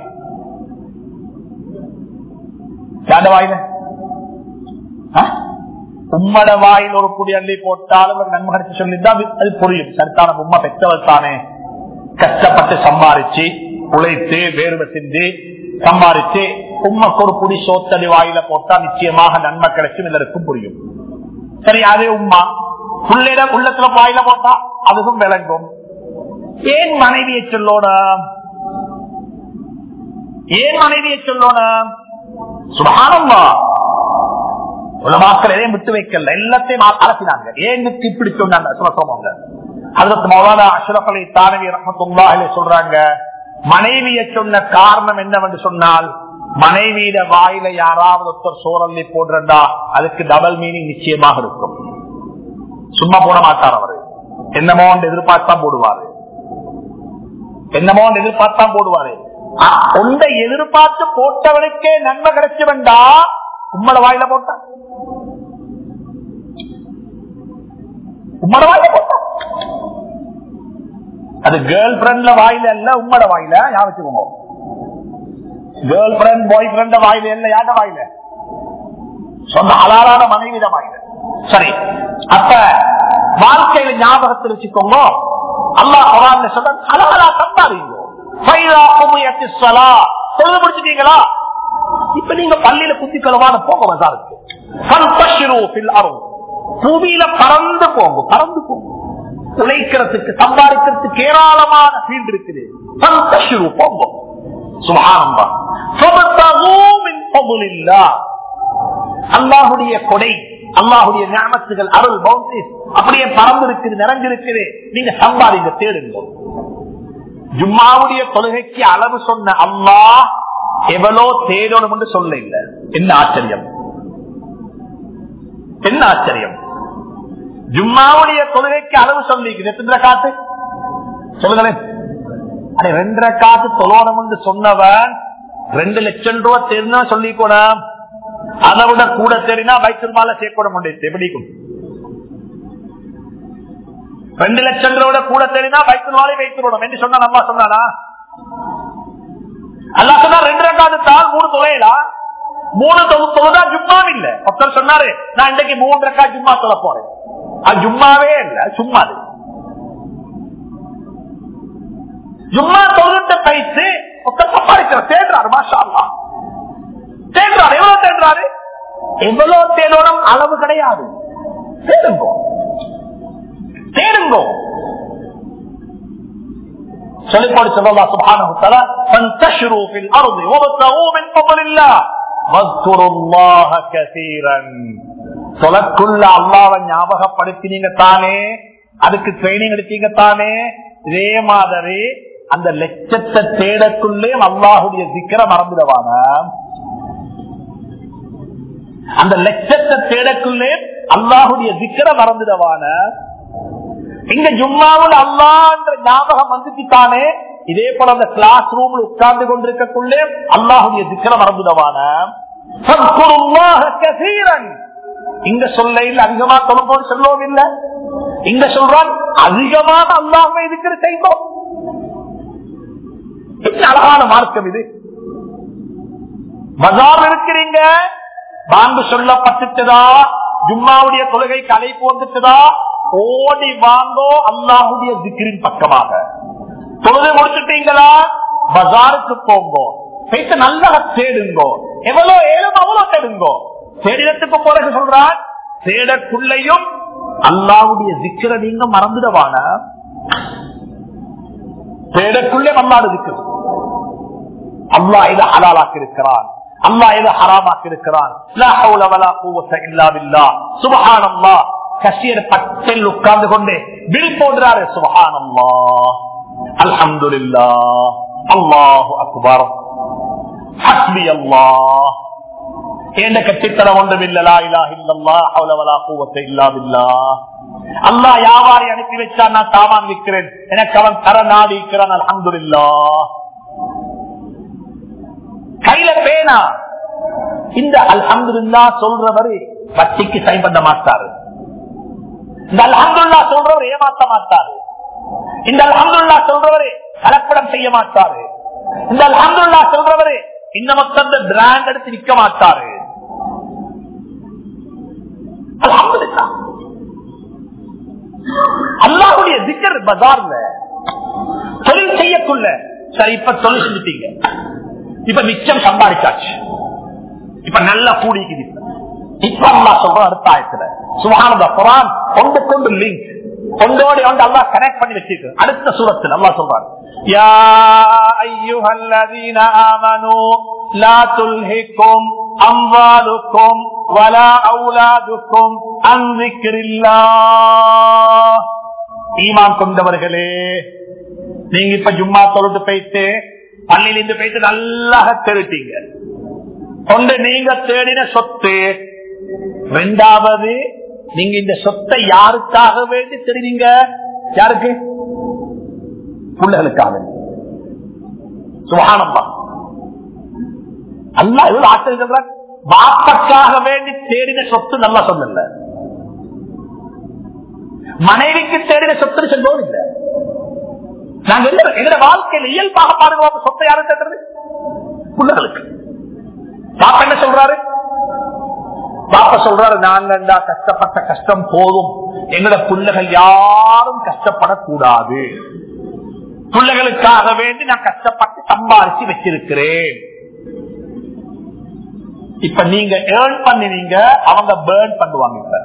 யாண்ட வாயில ஆ? உம்மட வாயில் ஒரு குடி அள்ளி போட்டாலும் ஒரு நன்மை கிடைச்சு சொல்லிதான் அது- அது புரியும் சரித்தான உம்மா பெற்றவள் தானே கஷ்டப்பட்டு சம்பாரிச்சு உழைத்து வேர்வை சிந்தி சம்பாரிச்சு உம்மக்கு ஒரு குடி சோத்தடி வாயில போட்டா நிச்சயமாக நன்மை கிடைக்கும் எல்லாருக்கும் புரியும் சரி அதே உம்மா புள்ளிட உள்ளத்துல வாயில போட்டா அதுவும் விளங்கும் ஏன் மனைவியை சொல்லணும் ஏன் மனைவியை சொல்லணும் சுபானம்மா உலமாக்கள் எதையும் விட்டு வைக்கல எல்லாத்தையும் அ- அலசினாங்க ஏன் இதுக்கு இப்படி சொன்னாங்க சொல்ல சொல்லுவாங்க அதற்கு மௌலானா அஷ்ரப் அலி தானவி ரஹமத்துல்லாஹிலே சொல்றாங்க மனைவியை சொன்ன காரணம் என்னவென்று சொன்னால் மனைவியிட வாயில யாராவது ஒருத்தர் சோழல்லி போடுறா அதுக்கு டபுள் மீனிங் நிச்சயமாக இருக்கும் சும்மா போட மாட்டார் அவரு என்னமோ ஒன்று எதிர்பார்த்தான் போடுவாரு என்னமோ ஒன்று எதிர்பார்த்தான் போடுவாரு அ, ஒன்றை எதிர்பார்த்து போட்டவனுக்கே நன்மை கிடைச்சு வேண்டா உம்மட வாயில போட்டா உம்மட வாயில போட்டா அது கேர்ள் ஃபிரெண்ட்ல வாயில இல்ல உம்மட வாயில யா வச்சுக்கோங்க கேர்ள் ஃபிரெண்ட் பாய் ஃபிரெண்ட் வாயில இல்ல யாட வாயில சொந்த அலாலான மனைவிட வாயில சரி அப்ப வாழ்க்கையில ஞாபகத்தில் வச்சுக்கோங்க அல்லாஹ் குரான்ல சொல்ற அலாலா சம்பாதிங்க ஃபைதா குமியத்திஸ் ஸலா தொழுது முடிச்சிட்டீங்களா இப்ப நீங்க பள்ளியில குத்தி கழுவான போக வசாருக்கு ஃபன்தஷிரு ஃபில் அர்த் பூமியில பறந்து போங்க பறந்து போங்க உழைக்கிறதுக்கு சம்பாதிக்கிறதுக்கு ஏராளமான ஃபீல்ட் இருக்குது ஃபன்தஷிரு போங்க சுபஹானல்லாஹ் ஃபபதகு மின் ஃபضலில்லாஹ் அல்லாஹுடைய கொடை அல்லாஹுடைய ஞாபகத்துகள் அருள் பவுண்டரிஸ் அப்படியே பறந்து இருக்குது நிறைஞ்சிருக்குது நீங்க சம்பாதிங்க தேடுங்க ஜும்மாவுடைய தொழுகைக்கு அளவு சொன்ன அல்லாஹ் எவ்வளோ தேடணும் என்று சொல்ல இல்லை என்ன ஆச்சரியம் என்ன ஆச்சரியம் ஜும்மாவுடைய தொழுகைக்கு அளவு சொல்லி எத்தனை காத்து சொல்லுங்களேன் அடே ரெண்டரை காத்து தொழணும் என்று சொன்னவன் ரெண்டு லட்சம் ரூபாய் தெரிஞ்சா சொல்லிக்கூட அதை விட கூட தெரினா பைக்கில் மாலை சேர்க்கூட முடியும் எப்படிக்கும் ரெண்டு லட்சம் ரூபாய் கூட தெரினா பைக்கில் மாலை வைத்துவிடும் என்று சொன்னா நம்ம சொன்னானா அல்லா சொன்னா ரெண்டு ரெண்டாவது தாள் மூணு தொலைலாம் மூணு தொழுதா ஜும்மா இல்ல ஒருத்தர் சொன்னாரு நான் இன்னைக்கு மூன்று ரக்கா ஜும்மா சொல்ல போறேன் அது ஜும்மாவே இல்ல சும்மா அது ஜும்மா தொழுத்த பயிற்சி ஒருத்தர் சம்பாதிக்கிற தேடுறாரு மாஷா அல்லா தேடுறாரு எவ்வளவு தேடுறாரு எவ்வளவு தேடணும் அளவு கிடையாது தேடுங்கோ தேடுங்கோ சொல்லிப்போடு சொல்லலா சுபானு தலா فانتشروا في الارض وابتغوا من فضل الله واذكروا الله كثيرا சொல்லக்குள்ள அல்லாவை ஞாபகப்படுத்தினீங்க தானே அதுக்கு ட்ரைனிங் எடுத்தீங்க தானே இதே மாதிரி அந்த லட்சத்தை தேடக்குள்ளே அல்லாஹுடைய சிக்கர மறந்துடுவாங்க அந்த லட்சத்தை தேடக்குள்ளே அல்லாஹுடைய சிக்கர மறந்துடுவான இங்க ஜும்மாவில் அல்லான்ற ஞாபகம் வந்துட்டானே இதே போல அந்த கிளாஸ் ரூம்ல உட்கார்ந்து கொண்டிருக்கக்குள்ளே அல்லாஹுடைய சிக்கர மறந்துடுவான இங்க சொல்ல இல்ல அதிகமா தொழும்போது சொல்லவும் இல்ல இங்க சொல்றான் அதிகமான அல்லாஹ் இருக்கிற செய்வோம் என்ன அழகான மார்க்கம் இது பஜார் இருக்கிறீங்க வாங்கு சொல்லப்பட்டுச்சதா ஜும்மாவுடைய தொழுகைக்கு அழைப்பு வந்துச்சதா ஓடி வாங்கோ அல்லாஹுடைய திக்கிரின் பக்கமாக தொழுகை முடிச்சுட்டீங்களா பஜாருக்கு போங்கோ பேச நல்லா தேடுங்கோ எவ்வளவு ஏழும் அவ்வளவு தேடுங்கோ தேடினத்துக்கு பிறகு சொல்றான் தேடக்குள்ளையும் அல்லாவுடைய திக்கிற நீங்க மறந்துடவான தேடக்குள்ளே அல்லாடு திக்கிறது அல்லா இதை ஹலாலாக்கி இருக்கிறான் அல்லா இதை ஹராமாக்கி இருக்கிறான் சுபஹானம்மா கஷீர் பட்டில் உட்கார்ந்து கொண்டு வில் போடுறாரு சுபஹானம்மா அல்ஹம்துலில்லா அல்லாஹு அக்பர் ஹஸ்பி அல்லாஹ் எந்த கட்சித்தனம் ஒன்றும் இல்லலா இலா இல்லல்லா அவ்வளவலா பூவத்தை இல்லாவில்லா அல்லா வியாபாரி அனுப்பி வச்சா நான் சாமான் விற்கிறேன் எனக்கு அவன் தர நாடி இருக்கிறான் அலமதுல்லா கையில பேனா இந்த அல்ஹம்துல்லா சொல்றவரு வட்டிக்கு சைன் பண்ண மாட்டாரு இந்த அல்ஹம்துல்லா சொல்றவர் ஏமாற்ற மாட்டாரு இந்த அல்ஹம்துல்லா சொல்றவரு கலப்படம் செய்ய மாட்டாரு இந்த அல்ஹம்துல்லா சொல்றவரு இந்த மொத்தம் பிராண்ட் எடுத்து விற்க மாட்டாரு அல்லாவுடைய திக்கர் பஜார்ல தொழில் செய்யக்குள்ள சரி இப்ப தொழில் செஞ்சுட்டீங்க இப்ப மிச்சம் சம்பாதிச்சாச்சு இப்ப நல்லா கூடிக்குது இப்ப அல்லா சொல்ற அடுத்த ஆயத்துல சுகானத குரான் கொண்டு கொண்டு லிங்க் கொண்டோடு வந்து அல்லா கனெக்ட் பண்ணி வச்சிருக்கு அடுத்த சூரத்தில் அல்லா சொல்றாரு யா ஐயுஹல்லதீன ஆமனு லா துல்ஹிக்கும் அம்வாலுக்கும் வலா அவுலாதுக்கும் அன் ذிக்ரில்லாஹ் ஈமான் கொண்டவர்களே நீங்க இப்ப ஜும்மா தொழுட்டு போயிட்டு பள்ளியிலிருந்து போயிட்டு நல்லா தேடிட்டீங்க கொண்டு நீங்க தேடின சொத்து ரெண்டாவது நீங்க இந்த சொத்தை யாருக்காக வேண்டி தெரிவிங்க யாருக்கு பிள்ளைகளுக்காக சுகானம்பா அல்லா எவ்வளவு ஆச்சரியம் பாப்பக்காக வேண்டி தேடின சொத்து நல்லா சொல்லல மனைவிக்கு தேடின சொத்து சொல்வோம் இல்லை நாங்க எங்க வாழ்க்கையில் இயல்பாக பாருங்க சொத்தை யாரும் தேடுறது பிள்ளைகளுக்கு பாப்பா என்ன சொல்றாரு பாப்பா சொல்றாரு நாங்க கஷ்டப்பட்ட கஷ்டம் போதும் எங்களோட பிள்ளைகள் யாரும் கஷ்டப்படக்கூடாது பிள்ளைகளுக்காக வேண்டி நான் கஷ்டப்பட்டு சம்பாதிச்சு வச்சிருக்கிறேன் இப்ப நீங்க ஏர்ன் பண்ணினீங்க அவங்க பேர்ன் பண்ணுவாங்க இப்ப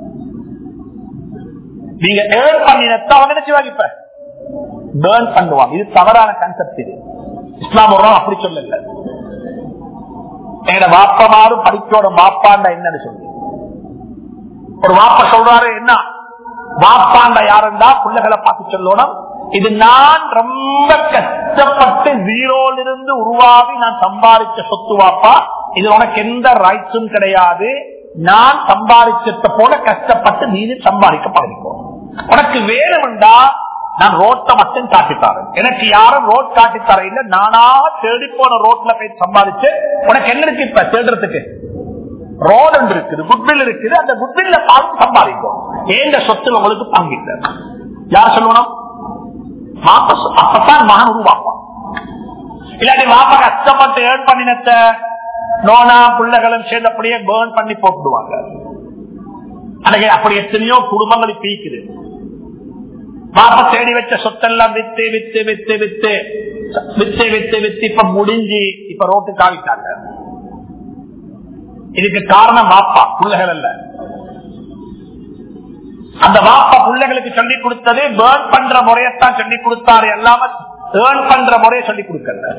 நீங்க ஏர்ன் பண்ணினத அவங்க நினைச்சுவாங்க இப்ப பேர்ன் பண்ணுவாங்க இது தவறான கான்செப்ட் இது இஸ்லாம் ஒரு அப்படி சொல்லல எங்க வாப்பமாரும் படிக்கோட வாப்பாண்டா என்னன்னு சொல்லி ஒரு வாப்ப சொல்றாரு என்ன வாப்பாண்டா யாருண்டா பிள்ளைகளை பார்த்து சொல்லணும் இது நான் ரொம்ப கஷ்டப்பட்டு ஜீரோல இருந்து உருவாகி நான் சம்பாதிச்ச சொத்து வாப்பா இது உனக்கு எந்த ரைட்ஸும் கிடையாது நான் சம்பாதிச்சத போல கஷ்டப்பட்டு நீ சம்பாதிக்க பழகிக்கோ உனக்கு வேணும்டா நான் ரோட்டை மட்டும் காட்டித்தாரேன் எனக்கு யாரும் ரோட் காட்டித்தர இல்ல நானா தேடி போன ரோட்ல போய் சம்பாதிச்சு உனக்கு என்ன இருக்கு இப்ப தேடுறதுக்கு ரோடு ஒன்று இருக்குது குட்வில் இருக்குது அந்த குட்வில்ல பார்த்து சம்பாதிக்கும் ஏந்த சொத்துல உங்களுக்கு பங்கிட்ட யார் சொல்லணும் மாப்ப சொ- அப்பதான் மகன் உருவாப்பான் இல்லாட்டி மாப்ப கஷ்டப்பட்டு ஏர்ன் பண்ணினத்த நோனா பிள்ளைகளும் சேர்ந்து அப்படியே பேர்ன் பண்ணி போட்டுடுவாங்க அன்னைக்கு அப்படி எத்தனையோ குடும்பங்கள் பீக்குது பாப்பா தேடி வச்ச சொத்தெல்லாம் வித்து வித்து வித்து வித்து வித்து வித்து வித்து இப்ப முடிஞ்சு இப்ப ரோட்டு காவிட்டாங்க இதுக்கு காரணம் வாப்பா பிள்ளைகள் அல்ல அந்த வாப்பா பிள்ளைகளுக்கு சொல்லி கொடுத்தது பேர்ன் பண்ற முறையத்தான் சொல்லி கொடுத்தாரு எல்லாம ஏர்ன் பண்ற முறையை சொல்லி கொடுக்கல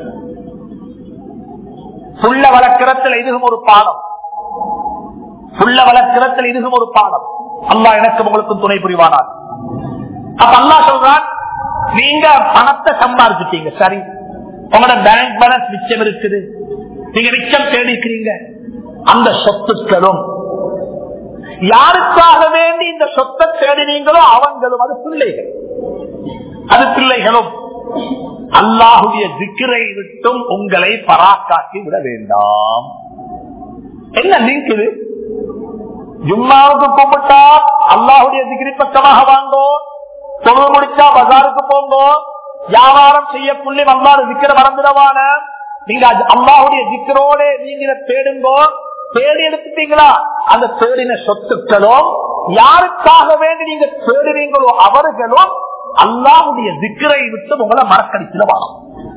புள்ள வளர்க்கிறதுல இதுவும் ஒரு பாடம் புள்ள வளர்க்கிறதுல இதுவும் ஒரு பாடம் அல்லா எனக்கு உங்களுக்கும் துணை புரிவானார் அப்ப அல்லா சொல்றான் நீங்க பணத்தை சம்பாதிச்சிட்டீங்க சரி உங்களோட பேங்க் பேலன்ஸ் மிச்சம் இருக்குது நீங்க மிச்சம் தேடிக்கிறீங்க அந்த சொத்துக்களும் யாருக்காக வேண்டி இந்த சொத்தை தேடினீங்களோ அவங்களும் அது பிள்ளைகள் அது பிள்ளைகளும் அல்லாஹுடைய திக்கிரை விட்டும் உங்களை பராக்காக்கி விட வேண்டாம் என்ன லிங்க் இது ஜும்மாவுக்கு கூப்பிட்டா அல்லாஹுடைய திகிரி பக்கமாக வாங்கோ தொழு முடிச்சா பஜாருக்கு போங்கோ வியாபாரம் செய்ய புள்ளி வந்தாரு திக்கிற மறந்துடவான நீங்க அது அல்லாஹுடைய திக்கரோட நீங்க இதை தேடுங்கோ தேடி எடுத்துட்டீங்களா அந்த தேடின சொத்துக்களும் யாருக்காக வேண்டி நீங்க தேடுறீங்களோ அவர்களும் அல்லாஹுடைய திக்கரை விட்டு உங்களை மறக்கடிச்சுல வாழும்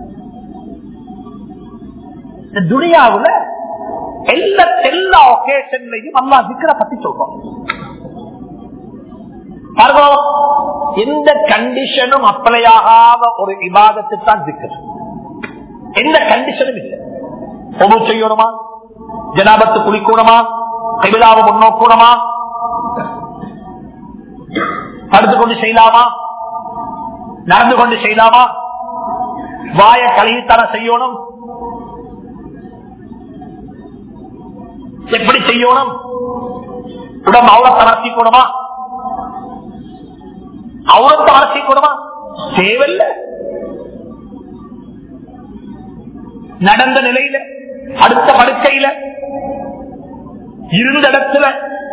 இந்த துனியாவுல எல்லா எல்லா ஒகேஷன்லையும் அல்லா திக்கரை பத்தி சொல்றோம் பாருங்க, எந்த கண்டிஷனும் அப்ளையாகாத ஒரு விவாதத்தை தான் திக்கர் எந்த கண்டிஷனும் இல்லை பொது செய்யணுமா ஜனாபத்து குளிக்கூடமா கைவிழாவை முன்னோக்கூடமா படுத்து கொண்டு செய்யலாமா நடந்து கொண்டு செய்யலாமா வாய கழுவித்தர செய்யணும் எப்படி செய்யணும் உடம்பு அவ்வளவு வளர்த்திக்கூடமா அவ்வளவு வளர்த்திக்கூடமா தேவையில்லை நடந்த நிலையில அடுத்த படுக்கையில இருந்த இடத்துல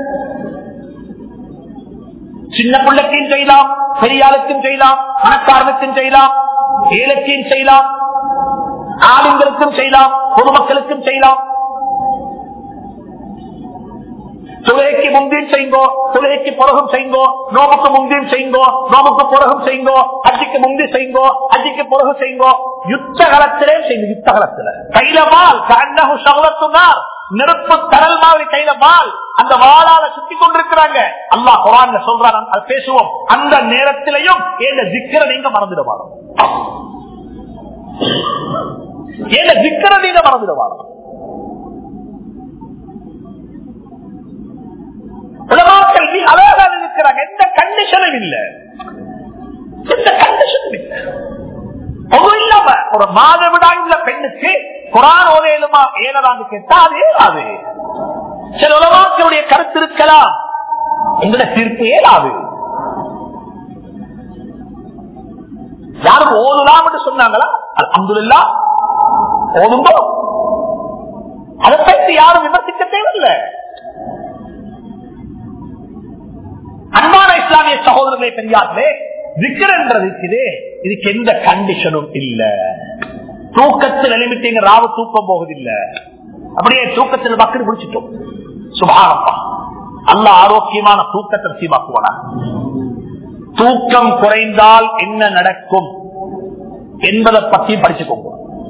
சின்ன பிள்ளைக்கும் செய்யலாம் பெரியாளுக்கும் செய்யலாம் பணக்காரனுக்கும் செய்யலாம் ஏழைக்கும் செய்யலாம் ஆளுங்களுக்கும் செய்யலாம் பொதுமக்களுக்கும் செய்யலாம் தொழுகைக்கு முந்தியும் செய்யுங்கோ தொழுகைக்கு புறகும் செய்யுங்கோ நோமுக்கு முந்தியும் செய்யுங்கோ நோமுக்கு புறகும் செய்யுங்கோ அஜிக்கு முந்தி செய்யுங்கோ அஜிக்கு புறகு செய்யுங்கோ யுத்த காலத்திலே செய்யுங்க யுத்த காலத்துல கையில வால் கண்ணகு சகலத்துனார் நெருப்பு கடல் மாதிரி கையில வால் அந்த வாளால சுத்தி கொண்டிருக்கிறாங்க அல்லா குரான்ல சொல்றாங்க அது பேசுவோம் அந்த நேரத்திலையும் ஏந்த ஜிக்கரை நீங்க மறந்துடுவாங்க ஏந்த ஜிக்கரை நீங்க மறந்துடுவாங்க உலமாக்கள் மிக அழகாக இருக்கிறாங்க எந்த கண்டிஷனும் இல்ல எந்த கண்டிஷனும் இல்ல அது இல்லாம ஒரு மாதவிடாயுள்ள பெண்ணுக்கு குரான் ஓதையிலுமா ஏனதான்னு கேட்டா அது ஏறாது சில உலமாக்களுடைய கருத்து இருக்கலாம் எங்களோட தீர்ப்பு ஏறாது யாரும் ஓதலாம் என்று சொன்னாங்களா அல்ஹம்துலில்லா ஓதுங்கோ அதை பற்றி யாரும் விமர்சிக்க தேவையில்லை அன்பான இஸ்லாமிய சகோதரர்களே பெரியார்களே விக்கர் என்றது இருக்குது இதுக்கு எந்த கண்டிஷனும் இல்ல தூக்கத்தில் எழுமிட்டீங்க ராவு தூக்கம் போகுதில்ல அப்படியே தூக்கத்தில் மக்கள் பிடிச்சிட்டோம் சுபாரப்பா அல்ல ஆரோக்கியமான தூக்கத்தை சீமாக்குவானா தூக்கம் குறைந்தால் என்ன நடக்கும் என்பதை பத்தி படிச்சுக்கோங்க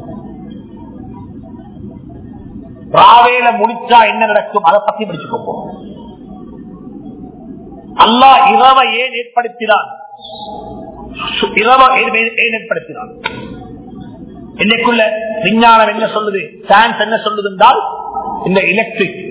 ராவேல முடிச்சா என்ன நடக்கும் அதை பத்தி படிச்சுக்கோங்க அல்லா இரவை ஏன் ஏற்படுத்தினான் இரவை ஏன் ஏற்படுத்தினான் இன்னைக்குள்ள விஞ்ஞானம் என்ன சொல்லுது சயின்ஸ் என்ன சொல்லுது என்றால் இந்த எலக்ட்ரிக்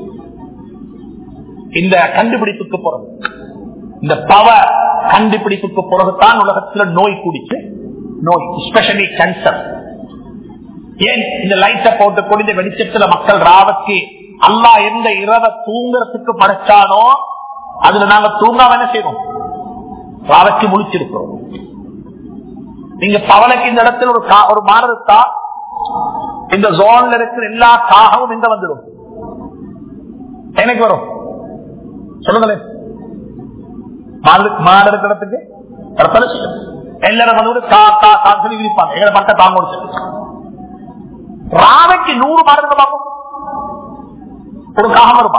இந்த கண்டுபிடிப்புக்கு பிறகு இந்த பவர் கண்டுபிடிப்புக்கு பிறகுதான் உலகத்துல நோய் குடிச்சு நோய் ஸ்பெஷலி கேன்சர் ஏன் இந்த லைட்டை போட்டு கொடிந்த வெளிச்சத்துல மக்கள் ராவக்கு அல்லா எந்த இரவ தூங்குறதுக்கு படைச்சானோ அதுல நாங்க தூங்காம என்ன செய்வோம் ராவக்கு முழிச்சிருக்கிறோம் நீங்க பவனுக்கு இந்த இடத்துல ஒரு கா- ஒரு மாறத்தா இந்த ஜோன்ல இருக்கிற எல்லா காகவும் எங்க வந்துடும் எனக்கு வரும் சொல்லுங்களேன் மாடு மாடு இருக்கிற இடத்துக்கு இடத்துல செய்யும். எல்லாரும் வந்து கா கா கான்னு சொல்லி விரிப்பாங்க எங்களை பட்ட தாங்க சொல்லி ராவைக்கு நூறு மாடு இருக்கு பார்ப்போம் ஒரு காகம் வருமா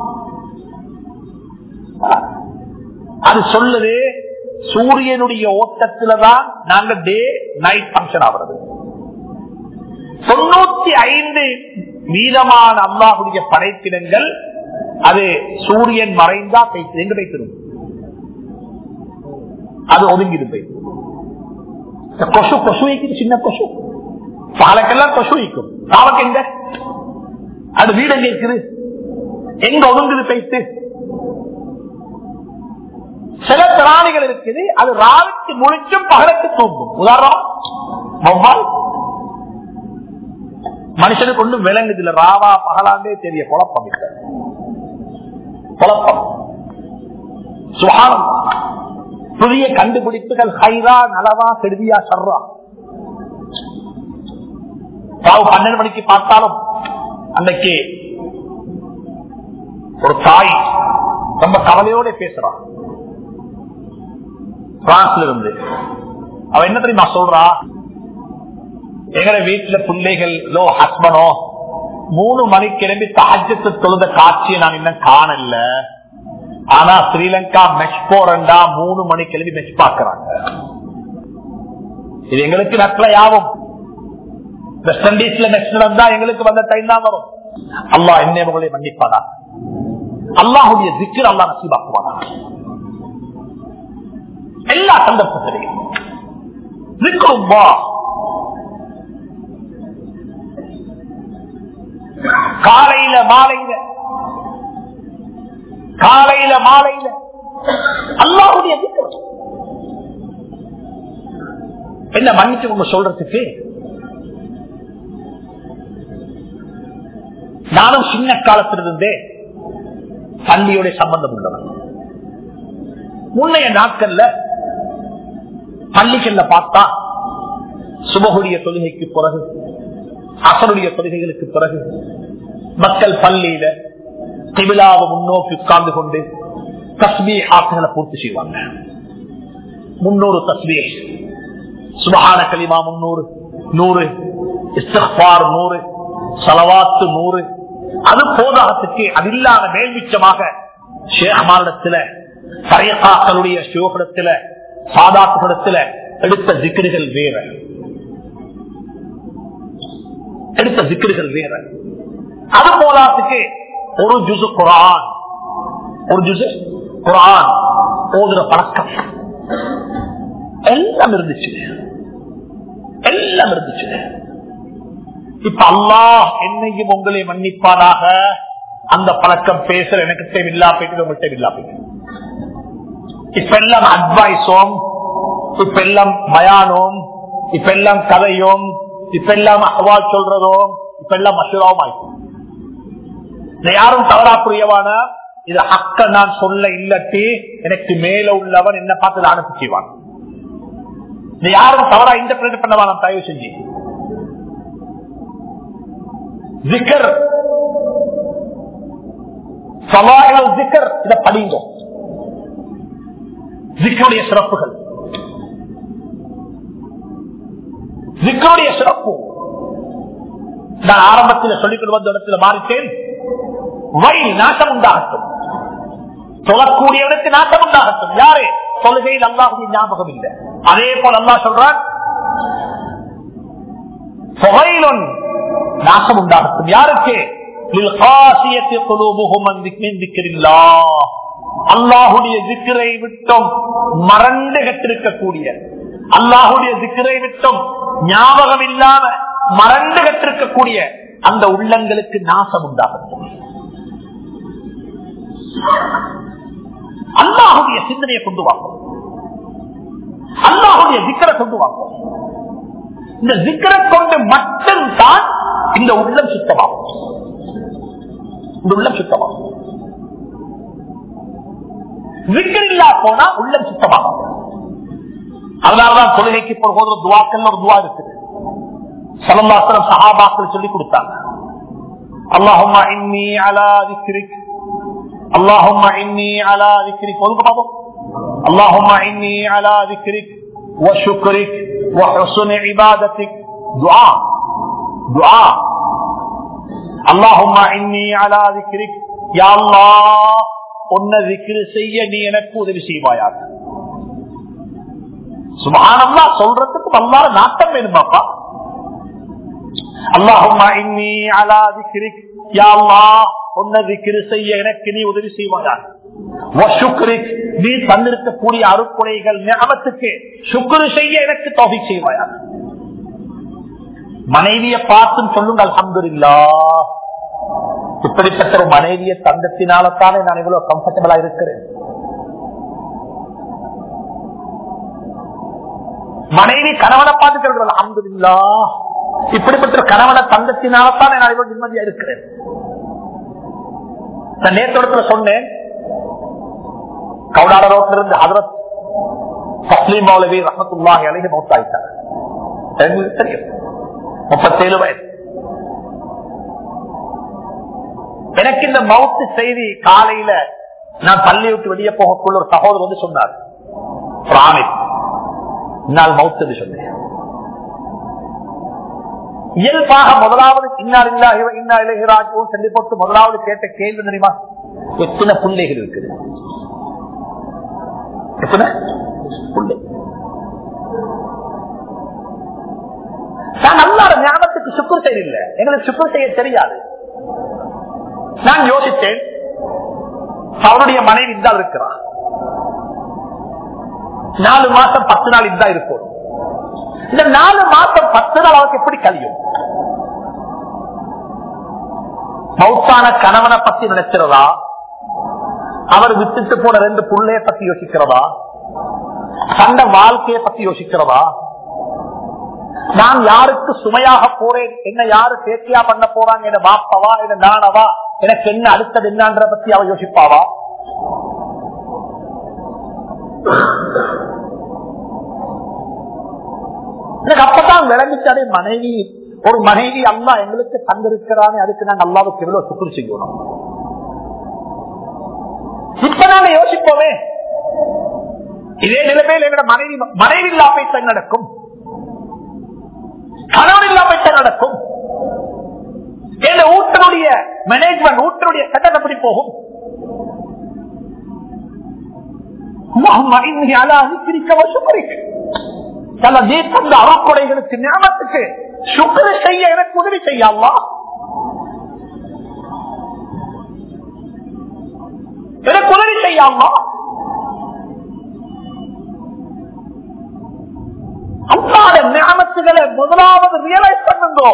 அது சொல்லுது சூரியனுடைய ஓட்டத்துலதான் நாங்க டே நைட் பங்கன் ஆகிறது தொண்ணூத்தி ஐந்து வீதமான அல்லாஹுடைய படைப்பிடங்கள் அது சூரியன் மறைந்தா பேசு எங்க பேசிடும் அது ஒதுங்கிடும் போய் இந்த கொசு கொசு வைக்குது சின்ன கொசு பாலக்கெல்லாம் கொசு வைக்கும் பாவக்கு எங்க அது வீடு எங்க இருக்குது எங்க ஒதுங்குது பேசு சில பிராணிகள் இருக்குது அது ராவிக்கு முழிச்சும் பகலுக்கு தூங்கும் உதாரணம் வௌவால் மனுஷனுக்கு ஒன்றும் விளங்குது இல்ல ராவா பகலாண்டே தெரிய குழப்பம் இல்ல குழப்பம் சுகானம் புதிய கண்டுபிடிப்புகள் ஹைரா நலவா கெடுதியா சர்ரா ராவு பன்னெண்டு மணிக்கு பார்த்தாலும் அன்னைக்கு ஒரு தாய் ரொம்ப கவலையோட பேசுறான் பிரான்ஸ்ல இருந்து அவ என்ன தெரியுமா சொல்றா எங்கட வீட்டுல பிள்ளைகள் லோ ஹஸ்பனோ மூணு மணி கிளம்பி தாஜத்து தொழுத காட்சியை நான் இன்னும் காணல ஆனா ஸ்ரீலங்கா மெச் போறண்டா மூணு மணி கிளம்பி மெச் பாக்குறாங்க இது எங்களுக்கு நட்பையாவும் வெஸ்ட் இண்டீஸ்ல மெச் நடந்தா எங்களுக்கு வந்த டைம் தான் வரும் அல்லாஹ் என்ன உங்களை மன்னிப்பானா அல்லாஹுடைய திக்கர் அல்லாஹ் நசீபாக்குவானா எல்லா சந்தர்ப்பத்திலையும் திக்ருல்லா காலையில மாலையில காலையில மாலையில அல்லாஹுடைய திக்ர் என்ன மன்னிச்சு உங்க சொல்றதுக்கு நானும் சின்ன காலத்திலிருந்தே பள்ளியோட சம்பந்தம் உள்ளவன் முன்னைய நாட்கள்ல பள்ளிகள்ல பார்த்தா சுபகுடைய தொழுகைக்கு பிறகு அசருடைய தொழுகைகளுக்கு பிறகு மக்கள் பள்ளியில திவிழாவை முன்னோக்கி உட்கார்ந்து கொண்டு தஸ்மி ஆசைகளை பூர்த்தி செய்வாங்க முன்னூறு தஸ்மி சுபகான கலிமா முன்னூறு நூறு இஸ்திஃபார் நூறு சலவாத்து நூறு அது போதாகத்துக்கு அது இல்லாத மேல்மிச்சமாக ஷேகமானிடத்துல சரியக்காக்களுடைய சிவகுடத்துல சாதாத்துடத்துல எடுத்த திக்கர்கள் வேற எடுத்த திக்கர்கள் வேற அது போதாத்துக்கு ஒரு ஜுசு குரான் ஒரு ஜுசு குரான் ஓதுற பழக்கம் எல்லாம் இருந்துச்சு எல்லாம் இருந்துச்சு இப்ப அல்லாஹ் என்னையும் உங்களை மன்னிப்பானாக அந்த பழக்கம் பேசுற எனக்கு தேவையில்லா போயிட்டு உங்கள்கிட்ட இல்லா போயிட்டு இப்ப எல்லாம் அட்வைஸும் இப்ப எல்லாம் பயானும் இப்ப எல்லாம் கதையும் இப்ப எல்லாம் அவால் சொல்றதும் இப்ப எல்லாம் மசூராவும் ஆயிடும் இதை யாரும் தவறா புரியவான இது அக்க நான் சொல்ல இல்லட்டி எனக்கு மேல உள்ளவன் என்ன பார்த்து அனுப்பி செய்வான் இதை யாரும் தவறா இன்டர்பிரேட் பண்ணவா தயவு செஞ்சு ஜிக்கர் சவாய்கள் ஜிக்கர் இதை படிங்க ஜிக்கருடைய சிறப்புகள் ஜிக்கருடைய சிறப்பு நான் ஆரம்பத்தில் சொல்லிக் வந்த இடத்துல மாறிட்டேன் வழி நாட்டம் உண்டாகட்டும் சொல்லக்கூடியவனுக்கு நாட்டம் உண்டாகட்டும் யாரு தொழுகையில் அல்லாஹுடைய ஞாபகம் இல்லை அதே போல் அல்லா சொல்றான் புகையிலும் நாசம் உண்டாகட்டும் யாருக்கு அல்லாஹுடைய திக்கரை விட்டும் மறந்து கற்றிருக்கக்கூடிய அல்லாஹுடைய திக்கரை விட்டும் ஞாபகம் இல்லாம மறந்து கற்றிருக்கக்கூடிய அந்த உள்ளங்களுக்கு நாசம் உண்டாகட்டும் அல்லாஹுடைய சிந்தனையை கொண்டு வாங்கும் அல்லாஹுடைய சிக்கரை கொண்டு வாங்கும் இந்த சிக்கரை கொண்டு மட்டும்தான் இந்த உள்ளம் சுத்தமாகும் இந்த உள்ளம் சுத்தமாகும் சிக்கர் இல்லா போனா உள்ளம் சுத்தமாகும் அதனாலதான் தொழுகைக்கு போகிற துவாக்கள் ஒரு துவா இருக்குது சலந்தாசனம் சஹாபாக்கள் சொல்லி கொடுத்தாங்க அல்லாஹுமா இன்னி அலா திக்ரிக் அல்லாஹுமா இன்னி அலா திக்ரிக் ஒதுங்க பாப்போம் அல்லாஹுமா இன்னி அலா திக்ரிக் وشكرك وحسن عبادتك دعاء دعاء اللهم اني على ذكرك يا الله உன்னை ذكر செய்ய நீ எனக்கு உதவி செய்வாயாக சுபஹானல்லாஹ் சொல்றதுக்கு வல்லாத நாட்டம் வேணுமாப்பா அல்லாஹும்மா இன்னி அலா திக்ரிக் யா அல்லாஹ் உன்னை திக்ரு செய்ய எனக்கு நீ உதவி செய்வாயா வஷுக்ரிக் நீ தந்திருக்கக்கூடிய அருக்குறைகள் ஞாபகத்துக்கு சுக்ரு செய்ய எனக்கு தொகை செய்வாயா மனைவியை பார்த்தும் சொல்லுங்கள் அல்ஹம்துலில்லா இப்படிப்பட்ட ஒரு மனைவியை தந்தத்தினால்தானே நான் இவ்வளவு கம்ஃபர்டபுளா இருக்கிறேன் மனைவி கணவனை பார்த்து சொல்றது அல்ஹம்துலில்லா இப்படிப்பட்ட ஒரு கணவனை தந்தத்தினால்தான் நான் இவ்வளவு நிம்மதியா இருக்கிறேன் நான் நேற்றத்துல சொன்னேன் கவுடாட ரோட்ல இருந்து ஹதரத் தஸ்லீம் மௌலவி ரஹமத்துல்லாஹி அலைஹி மௌத்தாயிட்டார் எங்களுக்கு தெரியும் முப்பத்தேழு வயசு எனக்கு இந்த மவுத்து செய்தி காலையில நான் பள்ளி விட்டு வெளியே போகக்குள்ள ஒரு சகோதரர் வந்து சொன்னார் பிராமித் இன்னால் மவுத்து சொன்னேன் இயல்பாக முதலாவது இன்னார் இல்லா இன்னா இலகிராஜும் சென்று போட்டு முதலாவது கேட்ட கேள்வி தெரியுமா எத்தனை பிள்ளைகள் இருக்குது எத்தனை பிள்ளை நான் அல்லாத ஞாபகத்துக்கு சுக்குர் செய்யல எங்களுக்கு சுக்குர் செய்ய தெரியாது நான் யோசித்தேன் அவருடைய மனைவி இதான் இருக்கிறார் நாலு மாசம் பத்து நாள் இதான் இருக்கும் இந்த நாலு மாசம் பத்து நாள் அவருக்கு எப்படி கழியும் மௌத்தான கணவனை பத்தி நினைக்கிறதா அவர் வித்துட்டு போன ரெண்டு புள்ளைய பத்தி யோசிக்கிறதா சண்ட வாழ்க்கையை பத்தி யோசிக்கிறதா நான் யாருக்கு சுமையாக போறேன் என்ன யாரு சேர்க்கையா பண்ண போறாங்க என்ன வாப்பவா என்ன நானவா எனக்கு என்ன அடுத்தது என்னன்ற பத்தி அவ யோசிப்பாவா எனக்கு அப்பதான் விளங்கிச்சாலே மனைவி ஒரு மனைவி அல்லா எங்களுக்கு தந்திருக்கிறானே அதுக்கு நாங்க அல்லாவுக்கு எவ்வளவு சுக்குர் செய்யணும் இப்ப நாங்க யோசிப்போமே இதே நிலைமையில் என்னோட மனைவி மனைவி இல்லாம நடக்கும் கணவன் இல்லாம நடக்கும் என் ஊட்டனுடைய மேனேஜ்மெண்ட் ஊட்டனுடைய கட்டணம் எப்படி போகும் சில நீ தந்த அறக்குறைகளுக்கு ஞாபகத்துக்கு சுக்கர செய்ய எனக்கு உதவி செய்யலாம் எனக்கு உதவி செய்யாமா அல்லாத ஞாபகத்துகளை முதலாவது ரியலைஸ் பண்ணுங்கோ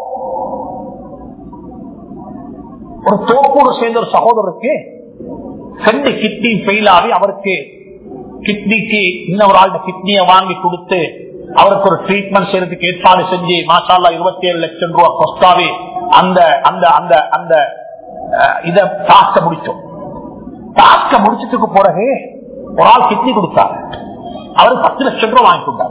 ஒரு தோப்பூர் சேர்ந்த ஒரு சகோதரருக்கு ரெண்டு கிட்னி ஃபெயில் ஆகி அவருக்கு கிட்னிக்கு இன்னொரு ஆள் கிட்னியை வாங்கி கொடுத்து அவருக்கு ஒரு ட்ரீட்மெண்ட் செய்யறதுக்கு ஏற்பாடு செஞ்சு மாசாலா இருபத்தி ஏழு லட்சம் ரூபாய் கொஸ்டாவே அந்த அந்த அந்த அந்த இத டாஸ்க முடிச்சோம் டாஸ்க முடிச்சதுக்கு பிறகு ஒரு ஆள் கிட்னி கொடுத்தாரு அவரு பத்து லட்சம் ரூபாய் வாங்கி கொடுத்தாரு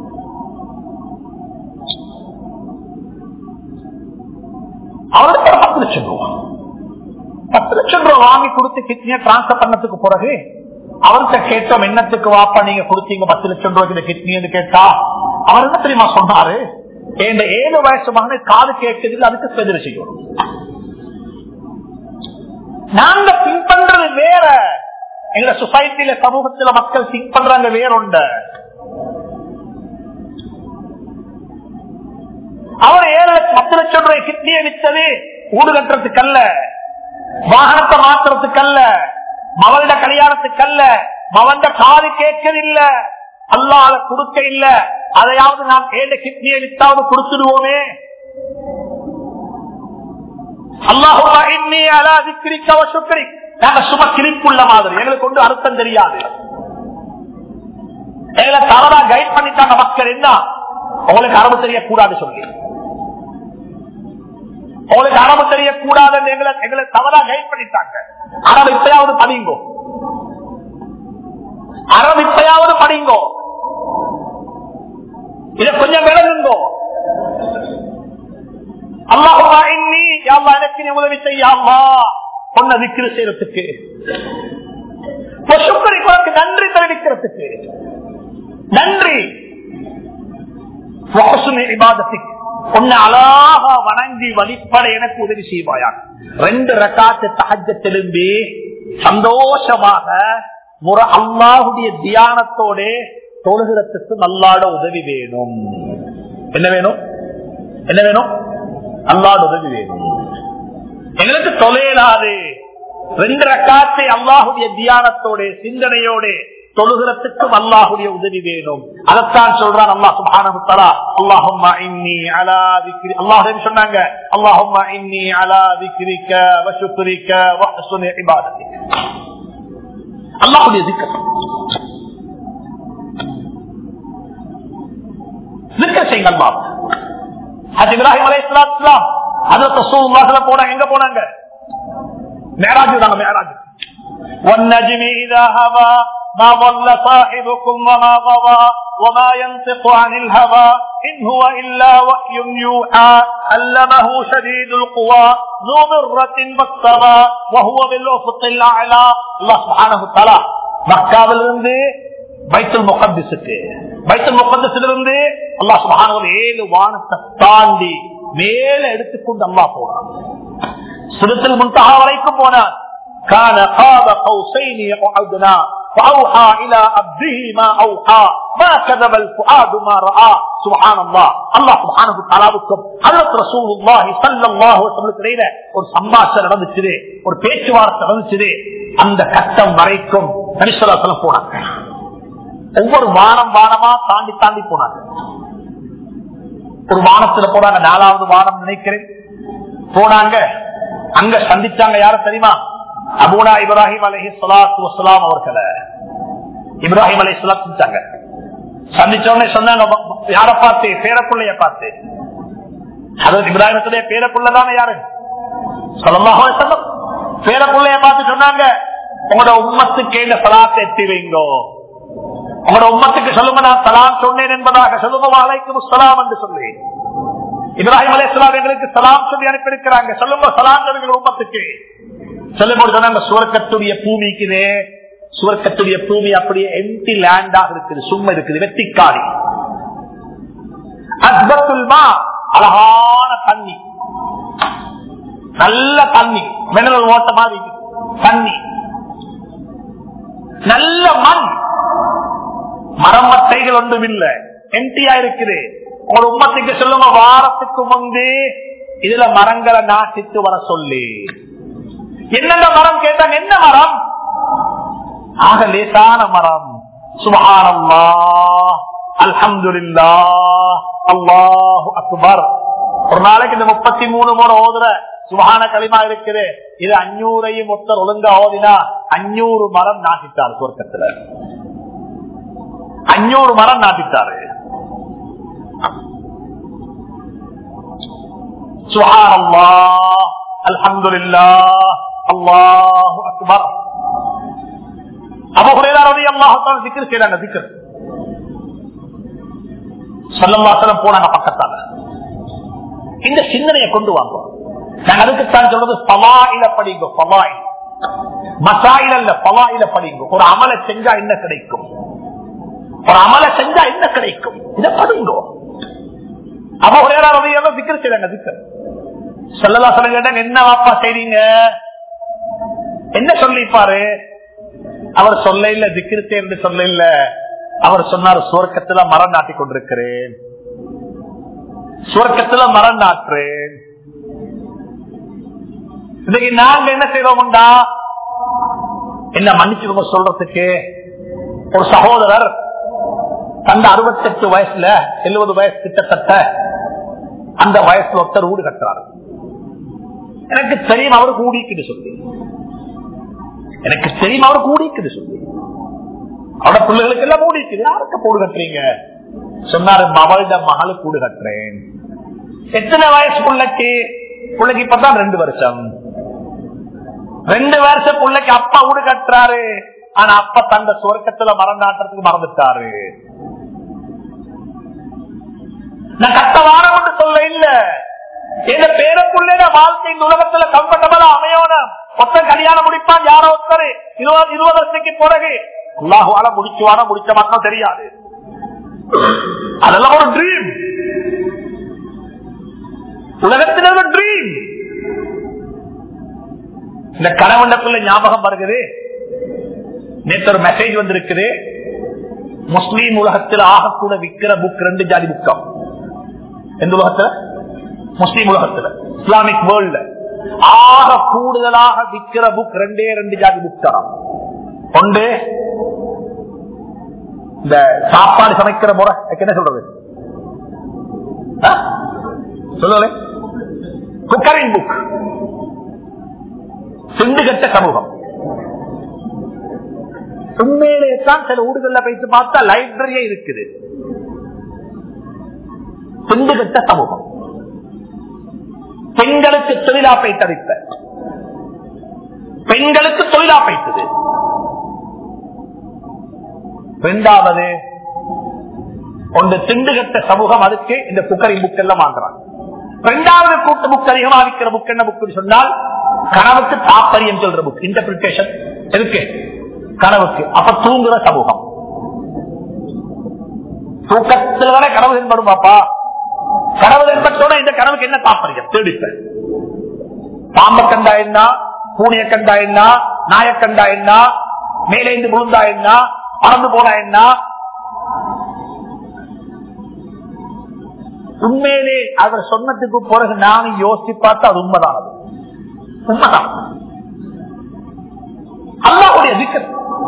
அவருக்கு ஒரு பத்து லட்சம் ரூபாய் பத்து லட்சம் ரூபாய் வாங்கி கொடுத்து கிட்னியை டிரான்ஸ்பர் பண்ணதுக்கு பிறகு அவர்கிட்ட கேட்டோம் என்னத்துக்கு வாப்பா நீங்க கொடுத்தீங்க பத்து லட்சம் ரூபாய்க்கு இந்த கிட்னி கேட்டா அவர் என்ன தெரியுமா சொன்னாரு இந்த ஏழு வயசு மகனை காது கேட்குது அதுக்கு செதிரி செய்யணும் நாங்க திங்க் பண்றது வேற எங்க சொசைட்டில சமூகத்துல மக்கள் திங்க் பண்றாங்க வேற உண்டு அவர் ஏழு பத்து லட்சம் ரூபாய் கிட்னியை வித்தது ஊடு கட்டுறதுக்கல்ல வாகனத்தை மாத்துறதுக்கல்ல மவள்ட கல்யாணத்துக்கல்ல மவண்ட காது கேட்கவில்ல அல்லாத கொடுக்க இல்ல அதையாவது நாம் ஏழு கிட்னியை வித்தாவது கொடுத்துடுவோமே அல்லாஹுமா இன்னி அலா திக்ரிக்க வ சுக்ரிக். நாங்க சும கிளிப்புள்ள மாதிரி எங்களுக்கு ஒன்று அர்த்தம் தெரியாது எங்களை தவறா கைட் பண்ணிட்டாங்க மக்கள் என்ன உங்களுக்கு அரபு தெரியக்கூடாது சொல்லி உங்களுக்கு அரபு தெரியக்கூடாதுன்னு எங்களை எங்களை தவறா கைட் பண்ணிட்டாங்க அரபு இப்பயாவது படிங்கோ அரபு இப்பயாவது படிங்கோ இதை கொஞ்சம் விளங்குங்கோ அல்லாஹுமா இன்னி யா அல்லாஹ் எனக்கு நீ உதவி செய்ய அல்லாஹ் பொண்ண விக்கிர செய்யறதுக்கு சுக்கரி உனக்கு நன்றி தெரிவிக்கிறதுக்கு நன்றி வஹ்சுனி இபாதத்திக். உன்னை அழகா வணங்கி வழிபட எனக்கு உதவி செய்வாயா ரெண்டு ரக்காத்து தகஜ திரும்பி சந்தோஷமாக முற அல்லாஹுடைய தியானத்தோட தொழுகிறதுக்கு நல்லாட உதவி வேணும் என்ன வேணும் என்ன வேணும் அல்லாட உதவி வேணும் எங்களுக்கு தொலையலாது ரெண்டு ரக்காத்தை அல்லாஹுடைய தியானத்தோட சிந்தனையோட தொழுகிறதுக்கும் அல்லாஹுடைய உதவி வேணும் அதைத்தான் சொல்றான் அல்லாஹ் சுப்ஹானஹு தஆலா அல்லாஹும்ம இன்னி அலா திக்ரி அல்லாஹ் சொன்னாங்க அல்லாஹும்ம இன்னி அலா திக்ரிக வ ஷுக்ரிக வ ஹுஸ்னி இபாதத்திக அல்லாஹ்வுடைய zikr zikr செய்யுங்க அல்லாஹ் ஹஜ் இப்ராஹிம் அலைஹிஸ்ஸலாத்து வஸ்ஸலாம் ஹஜ்ரத் ரசூலுல்லாஹ் ஸல்லல்லாஹு போனாங்க எங்க போனாங்க மேராஜ் தாங்க மேராஜ் والنجم إذا هوى ما ضل صاحبكم وما غوى وما ينطق عن الهوى إن هو إلا وحي يوحى علمه شديد القوى ذو مرة فاستوى وهو بالأفق الأعلى الله سبحانه وتعالى மக்காவிலிருந்து பைத்துல் முகத்திசுக்கு பைத்துல் முகத்திலிருந்து அல்லாஹ் சுபஹானஹு வ ஏழு வானத்தை தாண்டி மேல எடுத்துக்கொண்டு அல்லாஹ் போனான் சுரத்தில் முன்தகா வரைக்கும் போனார் كان قاب قوسين يقعدنا فأوحى إلى عبده ما أوحى ما كذب الفؤاد ما رأى سبحان الله الله سبحانه وتعالى حضرت رسول الله صلى الله عليه وسلم இடையில ஒரு சம்பாஷம் நடந்துச்சு ஒரு பேச்சுவார்த்தை நடந்துச்சு அந்த கட்டம் வரைக்கும் நரிசலாசலம் போனாங்க ஒவ்வொரு வானம் வானமா தாண்டி தாண்டி போனாங்க ஒரு வானத்துல போனாங்க நாலாவது வானம் நினைக்கிறேன் போனாங்க அங்க சந்திச்சாங்க யார தெரியுமா அபூனா இப்ராஹிம் அலஹி சலாத்து வசலாம் அவர்களை இப்ராஹிம் அலி சலாத் சந்திச்சாங்க சந்திச்ச உடனே சொன்னாங்க யார பார்த்து பேரப்புள்ளைய பார்த்து அதாவது இப்ராஹிமத்துடைய பேரப்புள்ளதானே யாரு சொல்லமாக சொல்லும் பேரப்புள்ளைய பார்த்து சொன்னாங்க உங்களோட உம்மத்துக்கு இந்த சலாத்தை எத்தி வைங்கோ உங்களோட உம்மத்துக்கு சொல்லுங்க நான் சலாம் சொன்னேன் என்பதாக சொல்லுங்க அலைக்கும் சலாம் என்று சொல்லி இப்ராஹிம் அலையாம் எங்களுக்கு சலாம் சொல்லி அனுப்பியிருக்கிறாங்க சொல்லுங்க சலாம் சொல்லுங்க உம்மத்துக்கு சொல்லும்போது சொன்னாங்க சுவர்க்கத்துடைய பூமிக்குதே சுவர்க்கத்துடைய பூமி அப்படியே எம்டி லேண்டாக இருக்குது சும்மா இருக்குது வெத்திக்காரி அஸ்பத்துல்மா அழகான தண்ணி நல்ல தண்ணி மினரல் ஓட்ட மாதிரி தண்ணி நல்ல மண் மரமட்டைகள் ஒன்றும் இல்ல எம்டியா இருக்குது ஒரு உம்மத்துக்கு சொல்லுங்க வாரத்துக்கு முன்பு இதுல மரங்களை நாட்டிட்டு வர சொல்லி என்னென்ன மரம் கேட்டாங்க என்ன மரம் ஆக லேசான மரம் சுபஹானல்லா அல்ஹம்துலில்லா அல்லாஹு அக்பர் ஒரு நாளைக்கு இந்த முப்பத்தி மூணு முறை ஓதுற சுபஹான களிமா இருக்குது இது அஞ்சூரையும் ஒருத்தர் ஒழுங்கா ஓதினா அஞ்சூறு மரம் நாட்டிட்டார் சொர்க்கத்துல அஞ்சூறு மரம் நாட்டிட்டாரு சுஹானல்லா அல்ஹம்துலில்லா அல்லாஹு அக்பர் அபு ஹுரைரா ரலியல்லாஹு தஆலா zikr செய்றாங்க zikr ஸல்லல்லாஹு அலைஹி வஸல்லம் போனாங்க பக்கத்தால இந்த சிந்தனையை கொண்டு வாங்க நான் அதுக்குத்தான் சொல்றது பலாயில படிங்க பலாயில் மசாயில் அல்ல பலாயில படிங்க ஒரு அமலை செஞ்சா என்ன கிடைக்கும் ஒரு அமலை செஞ்சா என்ன கிடைக்கும் இதை படிங்க அபு ஹுரைரா ரலியல்லாஹு zikr செய்றாங்க zikr சொல்லலா சொல்லுங்க என்ன வாப்பா செய்றீங்க என்ன சொல்லிப்பாரு அவர் சொல்ல இல்ல திக்கிருத்தே என்று சொல்ல இல்ல அவர் சொன்னார் சுவர்க்கத்துல மரம் நாட்டி கொண்டிருக்கிறேன் சுவர்க்கத்துல மரம் நாட்டுறேன் இன்னைக்கு நாங்க என்ன செய்வோம்டா என்ன மன்னிச்சு சொல்றதுக்கு ஒரு சகோதரர் தந்த அறுபத்தெட்டு வயசுல எழுபது வயசு கிட்டத்தட்ட அந்த வயசுல ஒருத்தர் வீடு கட்டுறாரு எனக்கு தெரியும் அவர் கூடிக்குது சொல்லி எனக்கு தெரியும் அவர் கூடிக்குது சொல்லி அவட பிள்ளைகளுக்கு எல்லாம் மூடிக்குது யாருக்கு கூடு கட்டுறீங்க சொன்னாரு மவள்ட மகளு கூடு கட்டுறேன் எத்தனை வயசு பிள்ளைக்கு பிள்ளைக்கு இப்பதான் ரெண்டு வருஷம் ரெண்டு வருஷம் பிள்ளைக்கு அப்பா வீடு கட்டுறாரு ஆனா அப்பா தந்த சுவர்க்கத்துல மறந்தாட்டத்துக்கு மறந்துட்டாரு நான் கட்ட வாரம் சொல்ல இல்ல எங்க பேர பிள்ளைட வாழ்க்கை இந்த உலகத்துல கம்ஃபர்டபுளா அமையோனும் மொத்த கல்யாணம் முடிப்பான் யாரோ ஒருத்தர் இருபது இருபது வருஷத்துக்கு பிறகு அல்லாஹுவால முடிச்சுவானா முடிச்ச மட்டும் தெரியாது அதெல்லாம் ஒரு ட்ரீம் உலகத்தில் ஒரு ட்ரீம் இந்த கணவனுக்குள்ள ஞாபகம் வருகிறது நேற்று ஒரு மெசேஜ் வந்திருக்குது முஸ்லீம் உலகத்தில் ஆகக்கூட விக்கிற புக் ரெண்டு ஜாதி புக்கம் எந்த உலகத்துல முஸ்லீம் உலகத்துல இஸ்லாமிக் வேர்ல்ட்ல ஆக கூடுதலாக விக்கிற புக் ரெண்டே ரெண்டு ஜாதி புக் தான் ஒன்று இந்த சாப்பாடு சமைக்கிற முறை அதுக்கு என்ன சொல்றது சொல்லல குக்கரிங் புக் சிந்துகட்ட சமூகம் உண்மையிலே தான் சில ஊடுகள்ல போயிட்டு பார்த்தா லைப்ரரியே இருக்குது சிந்துகட்ட சமூகம் பெண்களுக்கு தொழிலாப்பை தவிர்த்த பெண்களுக்கு தொழிலாப்பைத்தது இரண்டாவது ஒன்று திண்டுகட்ட சமூகம் அதுக்கு இந்த புக்கரி புக் எல்லாம் வாங்குறாங்க இரண்டாவது கூட்டு புக் அதிகமா விற்கிற புக் என்ன புக் சொன்னால் கனவுக்கு தாப்பரியம் சொல்ற புக் இன்டர்பிரிட்டேஷன் இருக்கு கனவுக்கு அப்ப தூங்குற சமூகம் தூக்கத்துல தானே கனவு தென்படும் பாப்பா கனவு தென்பட்டோட இந்த கனவுக்கு என்ன தாப்பரியம் தேடிப்ப பாம்ப கண்டா என்ன பூனைய கண்டா என்ன நாய கண்டா என்ன மேலேந்து விழுந்தா என்ன பறந்து போனா என்ன உண்மையிலே அவர் சொன்னதுக்கு பிறகு நானும் யோசிச்சு பார்த்தா அது உண்மைதான் அது உண்மைதான் அல்லாவுடைய திக்கர்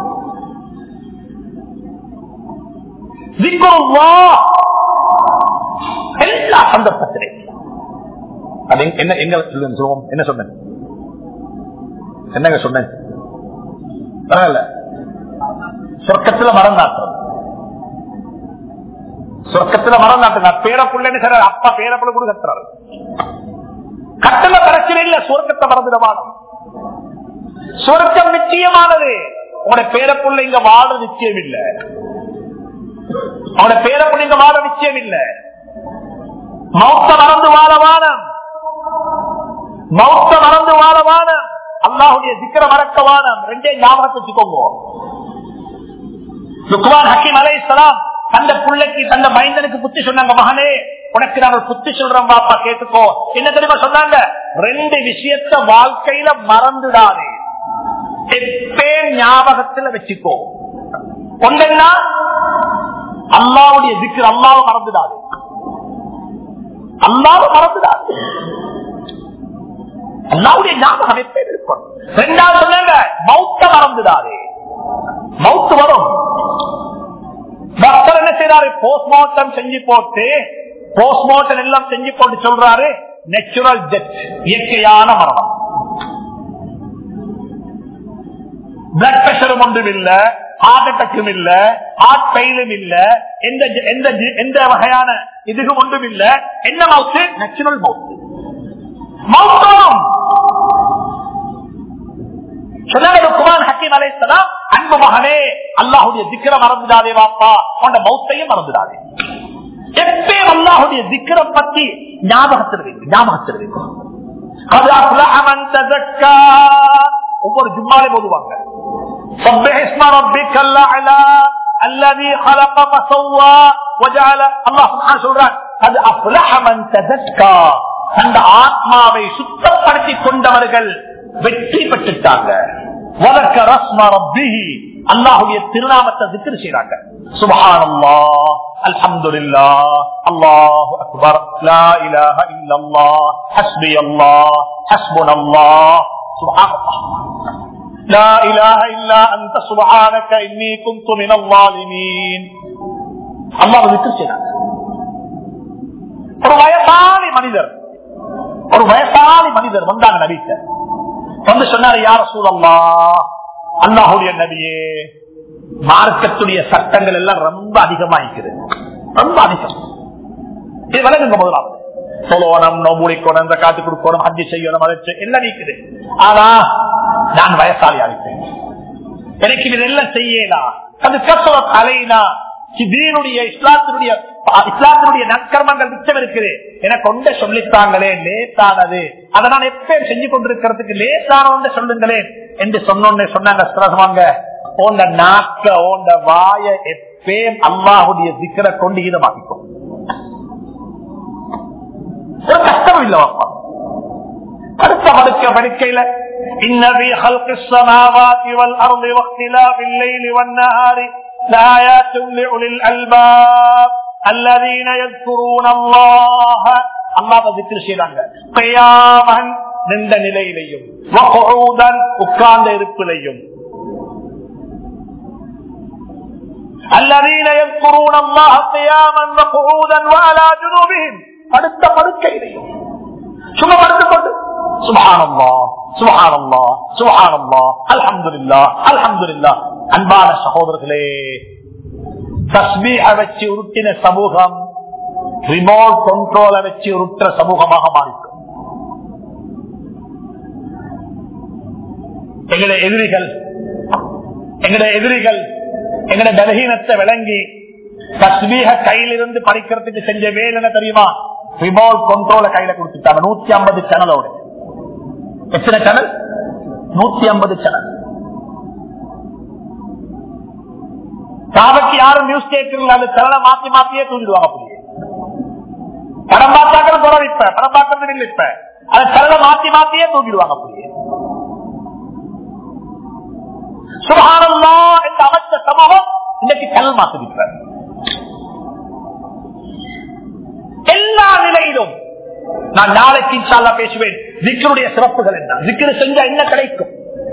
எல்லா சந்தர்ப்பத்திலே அது என்ன எங்க சொல்லுவோம் என்ன சொன்னேன் என்னங்க சொன்னேன் பரவாயில்ல சொர்க்கத்துல மரம் நாட்டம் சொர்க்கத்துல மரம் நாட்டுங்க பேர பிள்ளைன்னு சொல்ற அப்பா பேர பிள்ளை கூட கட்டுறாரு கட்டல பிரச்சனை இல்ல சொர்க்கத்தை மறந்துடமான சொர்க்கம் நிச்சயமானது உங்களோட பேர பிள்ளை இங்க வாழ நிச்சயம் இல்ல அவனோட பேர பிள்ளை இங்க வாழ நிச்சயம் இல்ல மௌத்த மறந்து வாழவானம் மௌத்த மறந்து வாழவானம் அல்லாஹுடைய சிக்கர மறக்கவானம் ரெண்டே ஞாபகத்தை வச்சுக்கோங்க லுக்மான் ஹக்கீம் அலை இஸ்லாம் தந்த பிள்ளைக்கு தந்த மைந்தனுக்கு புத்தி சொன்னாங்க மகனே உனக்கு நாங்கள் புத்தி சொல்றோம் பாப்பா கேட்டுக்கோ என்ன தெரியுமா சொன்னாங்க ரெண்டு விஷயத்த வாழ்க்கையில மறந்துடாதே எப்பே ஞாபகத்துல வச்சுக்கோ ஒன்னா அல்லாவுடைய திக்கு அல்லாவை மறந்துடாது அல்லாவை மறந்துடாது அல்லாவுடைய ஞாபகம் எப்பே இருக்கும் ரெண்டாவது சொன்னாங்க மௌத்த மறந்துடாதே மவுத்து வரும் டாக்டர் என்ன செய்யறாரு போஸ்ட்மார்ட்டம் செஞ்சு போட்டு போஸ்ட்மார்ட்டம் எல்லாம் செஞ்சு போட்டு சொல்றாரு நேச்சுரல் டெத் இயற்கையான மரணம் பிளட் பிரஷரும் ஒன்றும் இல்ல ஹார்ட் அட்டாக்கும் இல்ல ஹார்ட் பெயிலும் இல்ல எந்த எந்த எந்த வகையான இதுக்கும் ஒன்றும் இல்ல என்ன மவுத்து நேச்சுரல் மவுத்து மவுத்தம் அன்பு மகனே அல்லாஹுடைய திக்கிரம் மறந்துடாதே வாப்பா உண்ட மௌத்தையும் மறந்துடாதே எப்பயும் அல்லாஹுடைய திக்கிரம் பத்தி ஞாபகத்தில் வைங்க ஞாபகத்தில் வைங்க ஒவ்வொரு ஜும்மாலே போதுவாங்க الذي خلق فسوى وجعل الله سبحانه சொல்றான் அது அஃப்லஹ மன் தஸக்கா அந்த ஆத்மாவை சுத்தப்படுத்திக் கொண்டவர்கள் வெற்றி பெற்றுட்டாங்க அல்லாஹுடைய திருநாமத்தை திரு செய்யறாங்க சுபஹானல்லா அல்ஹம்துலில்லா அல்லாஹு அக்பர் லா இலாஹ இல்லல்லாஹ் ஹஸ்பி அல்லாஹ் ஹஸ்புனல்லாஹ் சுப்ஹானல்லாஹ் لا إله إلا أنت سبحانك إني كنت من الظالمين الله ذكر செய்றாங்க ஒரு வயசாலி மனிதர் ஒரு வயசாலி மனிதர் வந்தாங்க நபித்த வந்து சொன்னாரு யார சூழல்லா அல்லாஹுடைய நபியே மார்க்கத்துடைய சட்டங்கள் எல்லாம் ரொம்ப அதிகமா இருக்குது ரொம்ப அதிகம் இது விலகுங்க முதலாவது சொல்லணும் நோம்புளிக்கணும் இந்த காத்து கொடுக்கணும் ஹஜ்ஜி செய்யணும் அதை செய்- எல்லாம் நீக்குது ஆனா நான் வயசாளி ஆகிட்டேன் எனக்கு இது எல்லாம் செய்யலாம் அது கசவ அலைனா தீனுடைய இஸ்லாத்தினுடைய இஸ்லாத்தினுடைய நற்கர்மங்கள் மிச்சம் இருக்குது எனக்கு ஒன்றை சொல்லித்தாங்களே லேசானது அதை நான் எப்பயும் செஞ்சு கொண்டிருக்கிறதுக்கு லேசான ஒன்றை சொல்லுங்களேன் என்று சொன்னோன்னு சொன்னாங்க சுரசமாங்க ஓண்ட நாக்க ஓண்ட வாய எப்பயும் அல்லாஹுடைய சிக்கரை கொண்டு ஈதமாக்கிக்கும் ஒரு கஷ்டம் இல்ல வாப்பா அடுத்த படுக்க படுக்கையில إن في خلق السماوات والأرض واختلاف الليل والنهار لآيات لأولي الألباب الذين يذكرون الله الله ذكر செய்றாங்க قياما நின்ற நிலையிலையும் وقعودا உட்கார்ந்த இருப்பிலையும் الذين يذكرون الله قياما وقعودا وعلى جنوبهم அடுத்த படுக்கையிலையும் சும்மா படுத்துக்கொண்டு சுபஹானல்லா சுபஹானல்லா சுபஹானல்லா அல்ஹம்துலில்லா அல்ஹம்துலில்லா அன்பான சகோதரர்களே தஸ்பீஹ வச்சு உருட்டின சமூகம் ரிமோட் கண்ட்ரோலை வச்சு உருட்டுற சமூகமாக மாறிக்கும் எங்களுடைய எதிரிகள் எங்களுடைய எதிரிகள் எங்களுடைய பலகீனத்தை விளங்கி தஸ்பீக கையிலிருந்து படிக்கிறதுக்கு செஞ்ச வேலை என்ன தெரியுமா ரிமோட் கண்ட்ரோல கையில கொடுத்துட்டாங்க நூத்தி ஐம்பது சேனலோட எத்தனை சேனல் நூத்தி ஐம்பது சேனல் சாவைக்கு யாரும் நியூஸ் கேட்கல அந்த சேனலை மாத்தி மாத்தியே தூங்கிடுவாங்க அப்படியே படம் பார்த்தாக்கள் குறவு இப்ப படம் பார்க்கறது இல்லை இப்ப அந்த சேனலை மாத்தி மாத்தியே தூங்கிடுவாங்க அப்படியே சுகானல்லா என்று அமைச்ச சமூகம் இன்னைக்கு கல் மாத்திருக்கிறார் எல்லா நிலையிலும் நான் நாளைக்கு இன்ஷால்லா பேசுவேன் ஜிக்கருடைய சிறப்புகள் என்ன ஜிக்கரு செஞ்சா என்ன கிடைக்கும்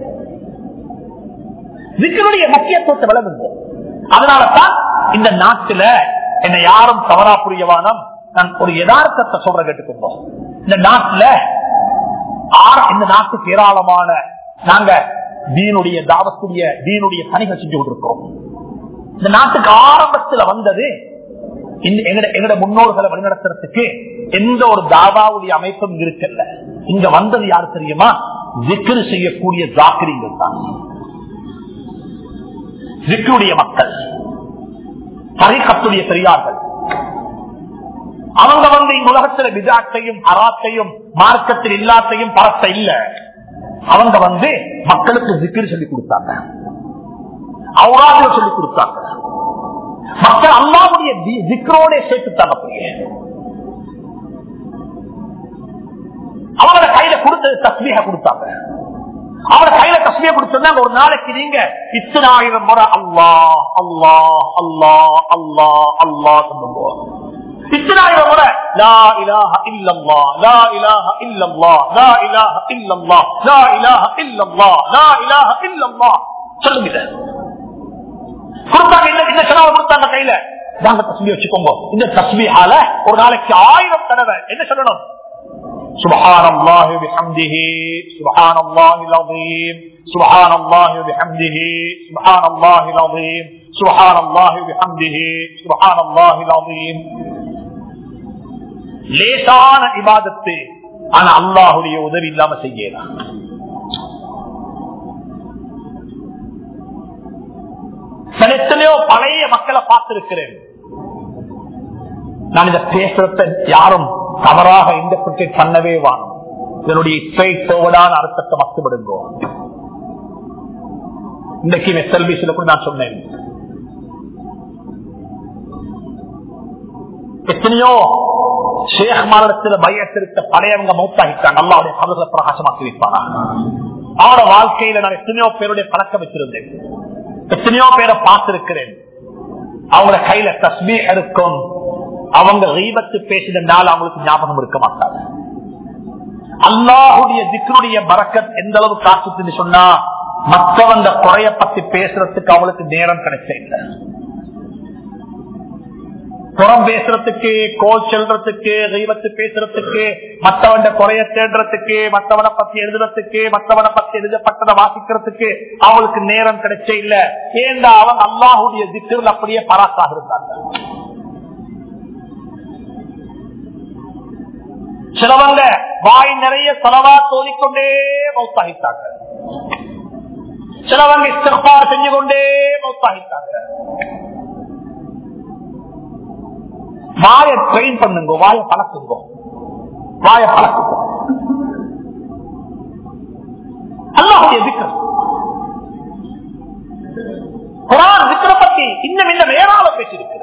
ஜிக்கருடைய முக்கியத்துவத்தை விளங்குங்க அதனால தான் இந்த நாட்டுல என்னை யாரும் தவறா புரியவானம் நான் ஒரு யதார்த்தத்தை சொல்ற கேட்டுக்கோங்க இந்த நாட்டுல ஆர- இந்த நாட்டுக்கு ஏராளமான நாங்க தீனுடைய தாவத்துடைய தீனுடைய பணிகள் செஞ்சு கொண்டிருக்கிறோம் இந்த நாட்டுக்கு ஆரம்பத்துல வந்தது இந்த- எங்கட எங்கட முன்னோர்களை வழிநடத்துறதுக்கு எந்த ஒரு தாவாவுடைய அமைப்பும் இருக்கல்ல இங்க வந்தது யாரு தெரியுமா ஜிக்ரு செய்யக்கூடிய ஜாக்கிரிகள் தான் ஜிக்ருடைய மக்கள் தரிகத்துடைய பெரியார்கள் அவங்க வந்து இந்த உலகத்துல விஜாட்டையும் அராத்தையும் மார்க்கத்தில் இல்லாத்தையும் பரத்த இல்ல அவங்க வந்து மக்களுக்கு ஜிக்கிர் சொல்லி கொடுத்தாங்க அவுராஜ் சொல்லி கொடுத்தாங்க மக்கள் அல்லாவுடைய ஜிக்ரோட சேர்த்துத்தாங்க அப்படியே அவங்கள கையில கொடுத்தது தஸ்மீக கொடுத்தாங்க அவங்கள கையில தஸ்மிய கொடுத்திருந்தாங்க ஒரு நாளைக்கு நீங்க இத்தனை ஆயிரம் முறை அல்லா அல்லா அல்லா அல்லா அல்லா சொல்லுங்க இத்தனாயிரம் முறை லா இலாஹ இல்லல்லா லா இலாஹ இல்லல்லா லா இலாஹ இல்லல்லா லா இலாஹ இல்லல்லா லா இலாஹ இல்லல்லா சொல்லுங்க இத. கொடுத்தாங்க இந்த இந்த செலவு கொடுத்தாங்க கையில நாங்க தஸ்மி வச்சுக்கோங்க இந்த தஸ்மியால ஒரு நாளைக்கு ஆயிரம் தடவை என்ன சொல்லணும் سبحان الله بحمده سبحان الله العظيم سبحان الله بحمده سبحان الله العظيم سبحان الله بحمده سبحان الله العظيم லேசான இபாதத்து ஆனா அல்லாஹுடைய உதவி இல்லாம செய்யலாம் நான் எத்தனையோ பழைய மக்களை பார்த்திருக்கிறேன் நான் இதை பேசுறத யாரும் தவறாக இன்டர்பிரேட் பண்ணவே வாணும் இதனுடைய ஸ்ட்ரைட் போவதான அர்த்தத்தை மத்துவிடுங்கோ இன்றைக்கு எஸ்எல்பிசில கூட நான் சொன்னேன் எத்தனையோ ஷேக் மாநிலத்தில் பயத்திருக்க பழையவங்க மௌத்தாகிட்டாங்க அல்லாவுடைய கவலை பிரகாசமாக்கி வைப்பானா அவரோட வாழ்க்கையில நான் எத்தனையோ பேருடைய பழக்கம் வச்சிருந்தேன் எத்தனையோ பேரை பார்த்திருக்கிறேன் அவங்கள கையில தஸ்மீ இருக்கும் அவங்க ரீபத்து பேசினால அவங்களுக்கு ஞாபகம் இருக்க மாட்டாங்க அல்லாஹுடைய திக்ருடைய பறக்கத் எந்த அளவு காத்துன்னு சொன்னா மற்றவங்க குறைய பத்தி பேசுறதுக்கு அவங்களுக்கு நேரம் கிடைச்ச இல்லை புறம் பேசுறதுக்கு கோல் செல்றதுக்கு தெய்வத்து பேசுறதுக்கு மற்றவன் குறைய தேடுறதுக்கு மற்றவனை பத்தி எழுதுறதுக்கு மற்றவனை பத்தி எழுதப்பட்டதை வாசிக்கிறதுக்கு அவங்களுக்கு நேரம் கிடைச்ச இல்ல ஏண்டா அவன் அல்லாஹுடைய திட்டில் அப்படியே பராக்காக இருந்தாங்க சிலவங்க வாய் நிறைய செலவா தோதிக்கொண்டே மௌத்தாகித்தாங்க சிலவங்க இஸ்திஃபார் செஞ்சு கொண்டே மௌத்தாகித்தாங்க வாய ட்ரெயின் பண்ணுங்க வாய பழக்குங்க வாய பழக்குங்க அல்லாஹுடைய திக்கர் குரான் திக்கரை பத்தி இன்னும் இன்னும் ஏராள பேசியிருக்கிறது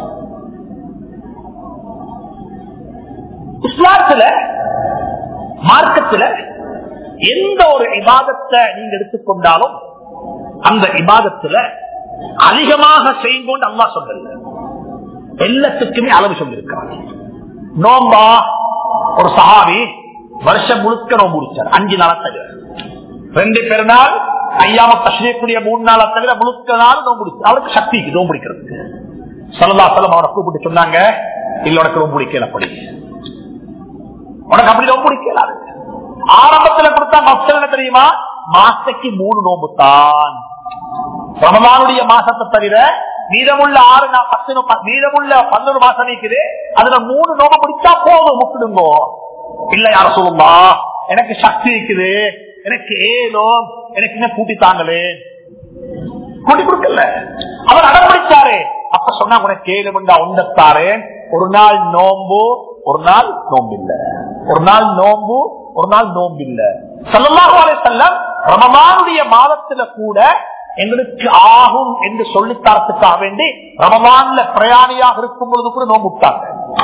இஸ்லாத்துல மார்க்கத்துல எந்த ஒரு இபாதத்தை நீங்க எடுத்துக்கொண்டாலும் அந்த இபாதத்துல அதிகமாக செய்யுங்கொண்டு அம்மா சொல்லல எல்லாத்துக்குமே அளவு சொல்லியிருக்கிறாங்க நோம்பா ஒரு சஹாபி வருஷம் முழுக்க நோம்பு முடிச்சார் அஞ்சு நாள தவிர ரெண்டு பெருநாள் ஐயாம தஷ்ரீக்குரிய மூணு நாள தவிர முழுக்க நாள் நோம்பு முடிச்சு அவருக்கு சக்திக்கு நோம்பு முடிக்கிறதுக்கு சல்லா சலம் அவரை கூப்பிட்டு சொன்னாங்க இல்ல உனக்கு நோம்பு முடிக்கல அப்படி உனக்கு அப்படி நோம்பு முடிக்கலாது ஆரம்பத்துல கொடுத்தா மக்கள் என்ன தெரியுமா மாசத்துக்கு மூணு நோம்பு தான் ரமலானுடைய மாசத்தை தவிர மீதமுள்ள ஆறு நா- பத்து நோ- ப- மீதமுள்ள பன்னெண்டு மாசம் நீக்குது அதுல மூணு நோம்பு முடிச்சா போதும் முக்கிடுங்கோ இல்ல யார சொல்லுமா எனக்கு சக்தி இருக்குது எனக்கு ஏலும் எனக்கு என்ன கூட்டி தாங்களே கூட்டி கொடுக்கல அவர் அடம்பிடிச்சாரு அப்ப சொன்னா உனக்கு ஏழு மண்டா ஒன்றத்தாரு ஒரு நாள் நோம்பு ஒரு நாள் நோம்பு இல்ல ஒரு நாள் நோம்பு ஒரு நாள் நோம்பு இல்ல சல்லல்லாஹு அலைஹி வஸல்லம் ரமலானுடைய மாதத்துல கூட எங்களுக்கு ஆகும் என்று சொல்லித்தரத்துக்காக வேண்டி ரமலான்ல பிரயாணியாக இருக்கும் பொழுது கூட நோம்பு விட்டாங்க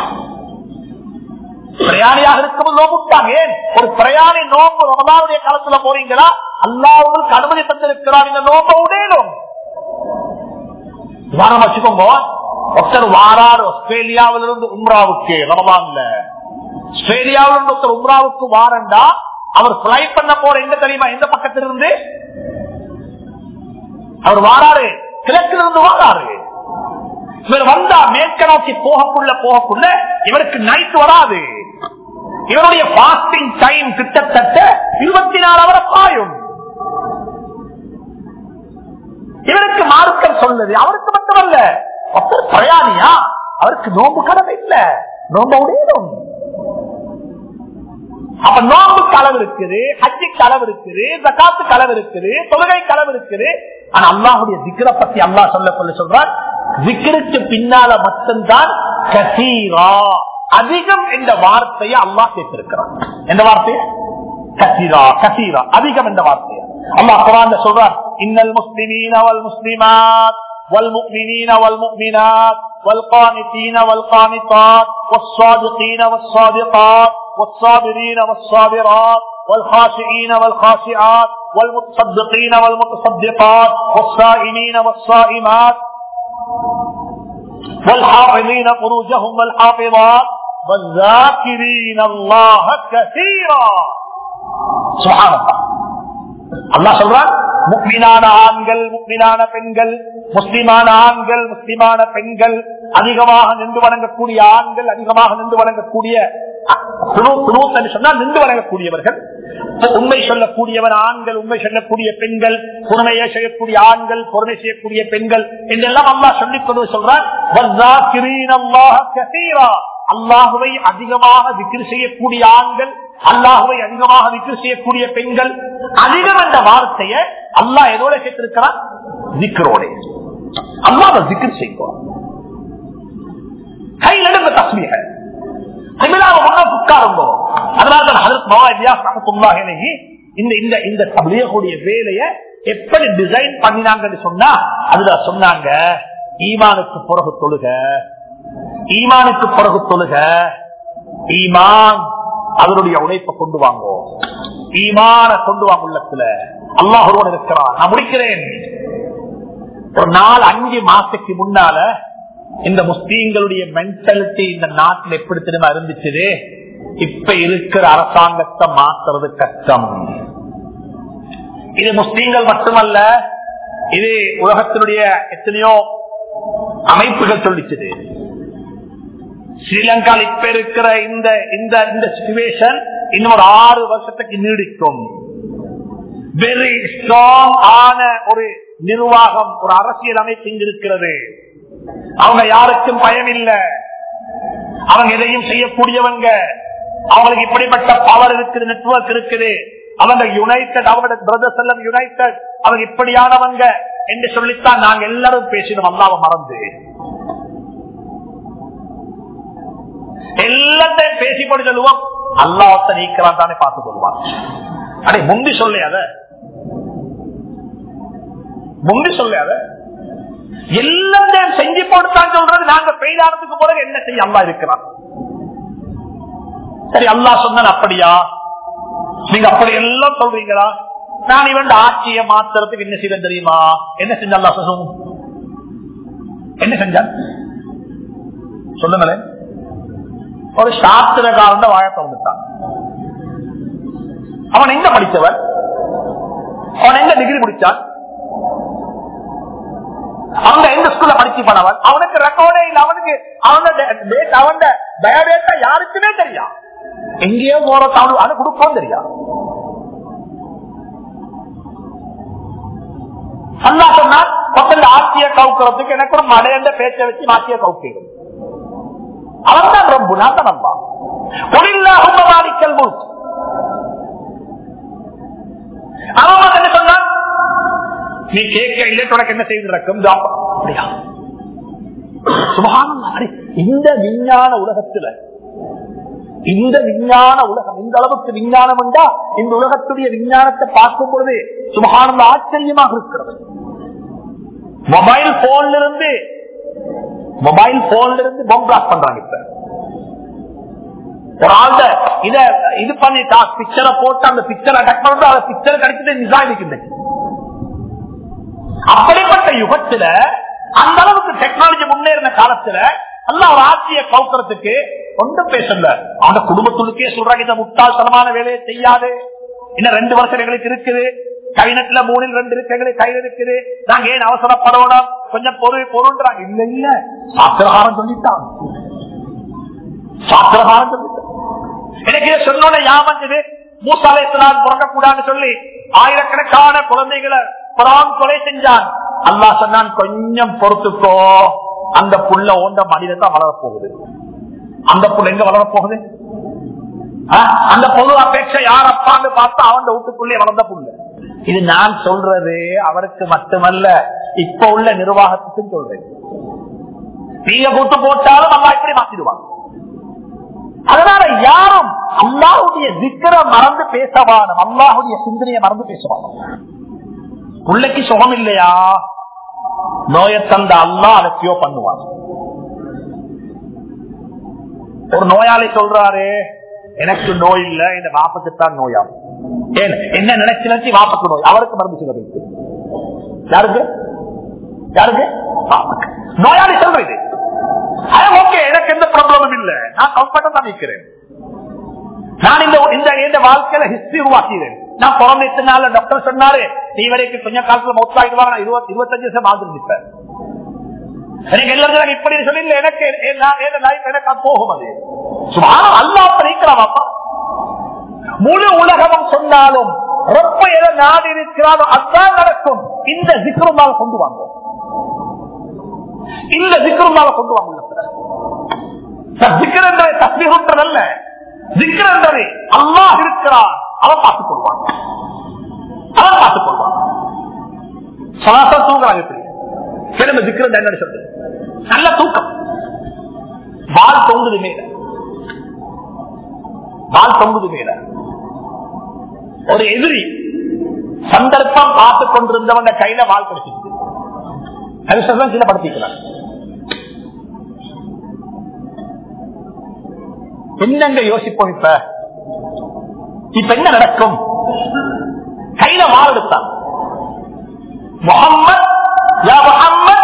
பிரயாணியாக இருக்கும்போது நோம்பு விட்டாங்க ஏன் ஒரு பிரயாணி நோம்பு ரமலானுடைய காலத்துல போறீங்களா அல்லாஹ் உங்களுக்கு அனுமதி தந்திருக்கிறார் இந்த நோம்பை உடையணும் உதாரணம் வச்சுக்கோங்க ஒருத்தர் வாரார் ஆஸ்திரேலியாவில இருந்து உம்ராவுக்கு ரமலான்ல ஆஸ்திரேலியாவில இருந்து ஒருத்தர் உம்ராவுக்கு வாரண்டா அவர் பிளைட் பண்ண போற எங்க தெரியுமா எந்த பக்கத்துல இருந்து அவர் வாராரு கிழக்குல இருந்து வாராரு இவர் வந்தா மேற்க நோக்கி போகக்குள்ள போகக்குள்ள இவருக்கு நைட் வராது இவருடைய பாஸ்டிங் டைம் கிட்டத்தட்ட இருபத்தி நாலு அவரை பாயும் இவருக்கு மார்க்கம் சொல்லுது அவருக்கு மட்டுமல்ல ஒருத்தர் பிரயாணியா அவருக்கு நோம்பு கடமை இல்ல நோம்ப உடையணும் அப்ப நோம்புக்கு அளவு இருக்குது ஹஜ்ஜிக்கு அளவு இருக்குது ஜக்காத்துக்கு அளவு இருக்குது தொழுகைக்கு அளவு இருக்குது ஆனா அல்லாஹுடைய திக்கரை பத்தி அல்லாஹ் சொல்ல சொல்ல சொல்றான் திக்கருக்கு பின்னால மட்டும்தான் கசீரா அதிகம் என்ற வார்த்தையை அல்லாஹ் கேட்டிருக்கிறான் எந்த வார்த்தையை கசீரா கசீரா அதிகம் என்ற வார்த்தையை அல்லாஹ் குரான் சொல்றார் இன்னல் முஸ்லிமீன வல் முஸ்லிமாத் والمؤمنين والمؤمنات والقانتين والقانطات والصادقين والصادقات والصابرين والصابرات والخاشعين والخاشعات والمتصدقين والمتصدقات والصائمين والصائمات والحافظين فروجهم والحافظات والذاكرين الله كثيرا سبحان الله அல்லா சொல்றான் முக்மினான ஆண்கள் முக்மினான பெண்கள் முஸ்லிமான ஆண்கள் முஸ்லிமான பெண்கள் அதிகமாக நின்று வணங்கக்கூடிய ஆண்கள் அதிகமாக நின்று வணங்கக்கூடிய சொன்னால் நின்று வணங்கக்கூடியவர்கள் உண்மை சொல்லக்கூடியவன் ஆண்கள் உண்மை சொல்லக்கூடிய பெண்கள் பொறுமையை செய்யக்கூடிய ஆண்கள் பொறுமை செய்யக்கூடிய பெண்கள் என்றெல்லாம் அல்லா சொல்லிக் கொண்டு சொல்றான் அல்லாஹுவை அதிகமாக விக்கிரி செய்யக்கூடிய ஆண்கள் அல்லாஹுவை அதிகமாக விக்கிரி செய்யக்கூடிய பெண்கள் அதிகம் என்ற வார்த்தையை அல்லாஹ் எதோட கேட்டிருக்கிறான் விக்கரோட அல்லாஹ் விக்கிரி செய்வார் கையில் எடுங்க தஸ்மீக உட்காருங்கோ இந்த இந்த இந்த தமிழக்கூடிய வேலைய எப்படி டிசைன் பண்ணினாங்கன்னு சொன்னா அதுல சொன்னாங்க ஈமானுக்கு பிறகு தொழுக ஈமானுக்கு பிறகு தொழுக ஈமான் அதனுடைய உழைப்பை கொண்டு வாங்கோ ஈமான கொண்டு வாங்க உள்ளத்துல அல்லாஹ் ஒருவன் இருக்கிறான் நான் முடிக்கிறேன் ஒரு நாலு அஞ்சு மாசத்துக்கு முன்னால இந்த முஸ்லீம்களுடைய மென்டாலிட்டி இந்த நாட்டில் எப்படி தெரியுமா இருந்துச்சு இப்ப இருக்கிற அரசாங்கத்தை மாத்துறது கஷ்டம் இது முஸ்லீம்கள் மட்டுமல்ல இது உலகத்தினுடைய எத்தனையோ அமைப்புகள் சொல்லிச்சது ஸ்ரீலங்காவில் இப்ப இருக்கிற இந்த இந்த இந்த சிச்சுவேஷன் இன்னும் ஒரு ஆறு வருஷத்துக்கு நீடிக்கும் வெரி ஸ்ட்ராங் ஆன ஒரு நிர்வாகம் ஒரு அரசியல் அமைப்பு இங்கு இருக்கிறது அவங்க யாருக்கும் பயம் இல்ல அவங்க எதையும் செய்யக்கூடியவங்க அவங்களுக்கு இப்படிப்பட்ட பவர் இருக்குது நெட்வொர்க் இருக்குது அவங்க யுனைடெட் அவங்களோட பிரதர்ஸ் எல்லாம் யுனைடெட் அவங்க இப்படியானவங்க என்று சொல்லித்தான் நாங்க எல்லாரும் பேசினோம் அல்லாவை மறந்து எல்லாத்தையும் பேசி போட்டு சொல்லுவோம் அல்லாஹத்தை நீக்கிறான் தானே பார்த்துக் கொள்வான் அடே முந்தி சொல்லு அத முந்தி சொல்லு அத எல்லாத்தையும் செஞ்சு போட்டுத்தான் சொல்றது நாங்க பெய்தானதுக்கு பிறகு என்ன செய்ய அல்லா இருக்கிறான் சரி அல்லா சொன்ன அப்படியா நீங்க அப்படி எல்லாம் சொல்றீங்களா நான் இவன் ஆட்சியை மாத்துறதுக்கு என்ன செய்வேன் தெரியுமா என்ன செஞ்சா அல்லா சொல்லுவோம் என்ன செஞ்சான் சொல்லுங்களேன் ஒரு சாஸ்திரகாரன் வாழ திறந்துட்டான் அவன் எங்க படித்தவன் அவன் எங்க டிகிரி முடிச்சான் அவங்க எந்த ஸ்கூல்ல படிச்சு பண்ணவன் அவனுக்கு ரெக்கார்டே இல்ல அவனுக்கு அவனோட அவன் பயோடேட்டா யாருக்குமே தெரியா எங்கேயோ போற அவனுக்கு அது கொடுப்போம் தெரியா அல்லா சொன்னால் பக்கத்துல ஆட்சிய கவுக்கிறதுக்கு எனக்கு ஒரு மடையண்ட பேச்சை வச்சு மாற்றிய கவுக்கிறோம் அவன் தான் ரொம்ப நான் தான் நம்பா மாணிக்கல் முழுக்க அவன் என்ன சொன்னான் நீ கேட்க இல்லை உனக்கு என்ன செய்து நடக்கும் அப்படியா சுபகானம் இந்த விஞ்ஞான உலகத்துல இந்த விஞ்ஞான உலகம் இந்த அளவுக்கு விஞ்ஞானம் என்றா இந்த உலகத்துடைய விஞ்ஞானத்தை பார்க்கும் பொழுது சுபகானம் ஆச்சரியமாக இருக்கிறது மொபைல் போன்ல இருந்து மொபைல் போன்ல இருந்து பொம் பிளாக் பண்றாங்க இப்ப ஒரு ஆள் இத இது பண்ணி பிக்சரை போட்டு அந்த பிக்சர் அட்டாக் பண்றது அந்த பிக்சர் கிடைச்சது நிசா இருக்குது அப்படிப்பட்ட யுகத்துல அந்த அளவுக்கு டெக்னாலஜி முன்னேறின காலத்துல அல்ல ஒரு ஆட்சியை கவுக்கிறதுக்கு ஒன்றும் பேசல அவன குடும்பத்துக்கே சொல்றாங்க இந்த முட்டாள்தனமான வேலையை செய்யாது இன்னும் ரெண்டு வருஷம் எங்களுக்கு இருக்குது கைநட்டுல மூணில் ரெண்டு இருக்கு எங்களுக்கு கையில் இருக்குது நாங்க ஏன் அவசரப்படணும் கொஞ்சம் பொருள் பொருள்ன்றாங்க இல்ல இல்ல சாத்திரகாரம் சொல்லிட்டான் சாத்திரகாரம் சொல்லிட்டான் எனக்கு இதை சொன்னோட யாமஞ்சது மூசாலயத்தினால் பிறக்கக்கூடாதுன்னு சொல்லி ஆயிரக்கணக்கான குழந்தைகளை புறான் கொலை செஞ்சான் அல்லா சொன்னான் கொஞ்சம் பொறுத்துக்கோ அந்த புள்ள ஓண்ட மனிதன் வளரப்போகுது அந்த புள்ள எங்க வளரப்போகுது அந்த பொது அபேட்சை யார் அப்பான்னு பார்த்தா அவன் வீட்டுக்குள்ளே வளர்ந்த புள்ள இது நான் சொல்றது அவருக்கு மட்டுமல்ல இப்ப உள்ள நிர்வாகத்துக்கும் சொல்றேன் நீங்க கூட்டு போட்டாலும் நல்லா இப்படி மாத்திடுவாங்க அதனால யாரும் அல்லாஹுடைய சிக்கர மறந்து பேசவானும் அல்லாஹுடைய சிந்தனையை மறந்து பேசுவாங்க பிள்ளைக்கு சுகம் இல்லையா நோயை தந்த அல்லா அதை கியோ பண்ணுவாங்க ஒரு நோயாளி சொல்றாரு எனக்கு நோய் இல்ல இந்த வாப்பத்துத்தான் நோயா என்ன நினைச்சு நினைச்சு வாப்பக்கு நோய் அவருக்கு மருந்து சில வைத்து யாருக்கு யாருக்கு நோயாளி சொல்றது ஓகே எனக்கு எந்த ப்ராப்ளமும் இல்ல நான் கம்ஃபர்டா தான் நிற்கிறேன் நான் இந்த இந்த வாழ்க்கையில ஹிஸ்டரி உருவாக்கிறேன் நான் பிறந்ததுனால டாக்டர் சொன்னாரு நீ வரைக்கும் கொஞ்ச காலத்துல மொத்தாயிடுவாங்க நான் இருபத்தி இருபத்தஞ்சு வருஷம் வாழ்ந்துருப்பேன் எனக்கு எல்லாரும் இப்படி சொல்லி எனக்கு எனக்கு போகும் அது சுமாரம் அல்லா படிக்கிறாப்பா முழு உலகமும் சொன்னாலும் ரொம்ப எதை நாடு இருக்கிறாரோ அதுதான் நடக்கும் இந்த சிக்கருமால கொண்டு வாங்க இந்த சிக்கருமால கொண்டு வாங்க சிக்கர் என்ற தஸ்மீர் சிக்கர் என்றது அல்லாஹ் இருக்கிறான் அவன் பார்த்துக் கொள்வான் அவன் பார்த்துக் கொள்வான் சராசர் தூங்குறாங்க எப்படி கிளம்ப சிக்கர் என்ன சொல்றது நல்ல தூக்கம் வால் தொங்குது மேல வால் தொங்குது மேல ஒரு எதிரி சந்தர்ப்பம் பார்த்துக் கொண்டிருந்தவங்க கையில வால் கிடைச்சிருக்கு அது சில படுத்திக்கலாம் என்னங்க யோசிப்போம் இப்ப இப்ப என்ன நடக்கும் கையில வால் எடுத்தான் முகம்மது யா முகம்மது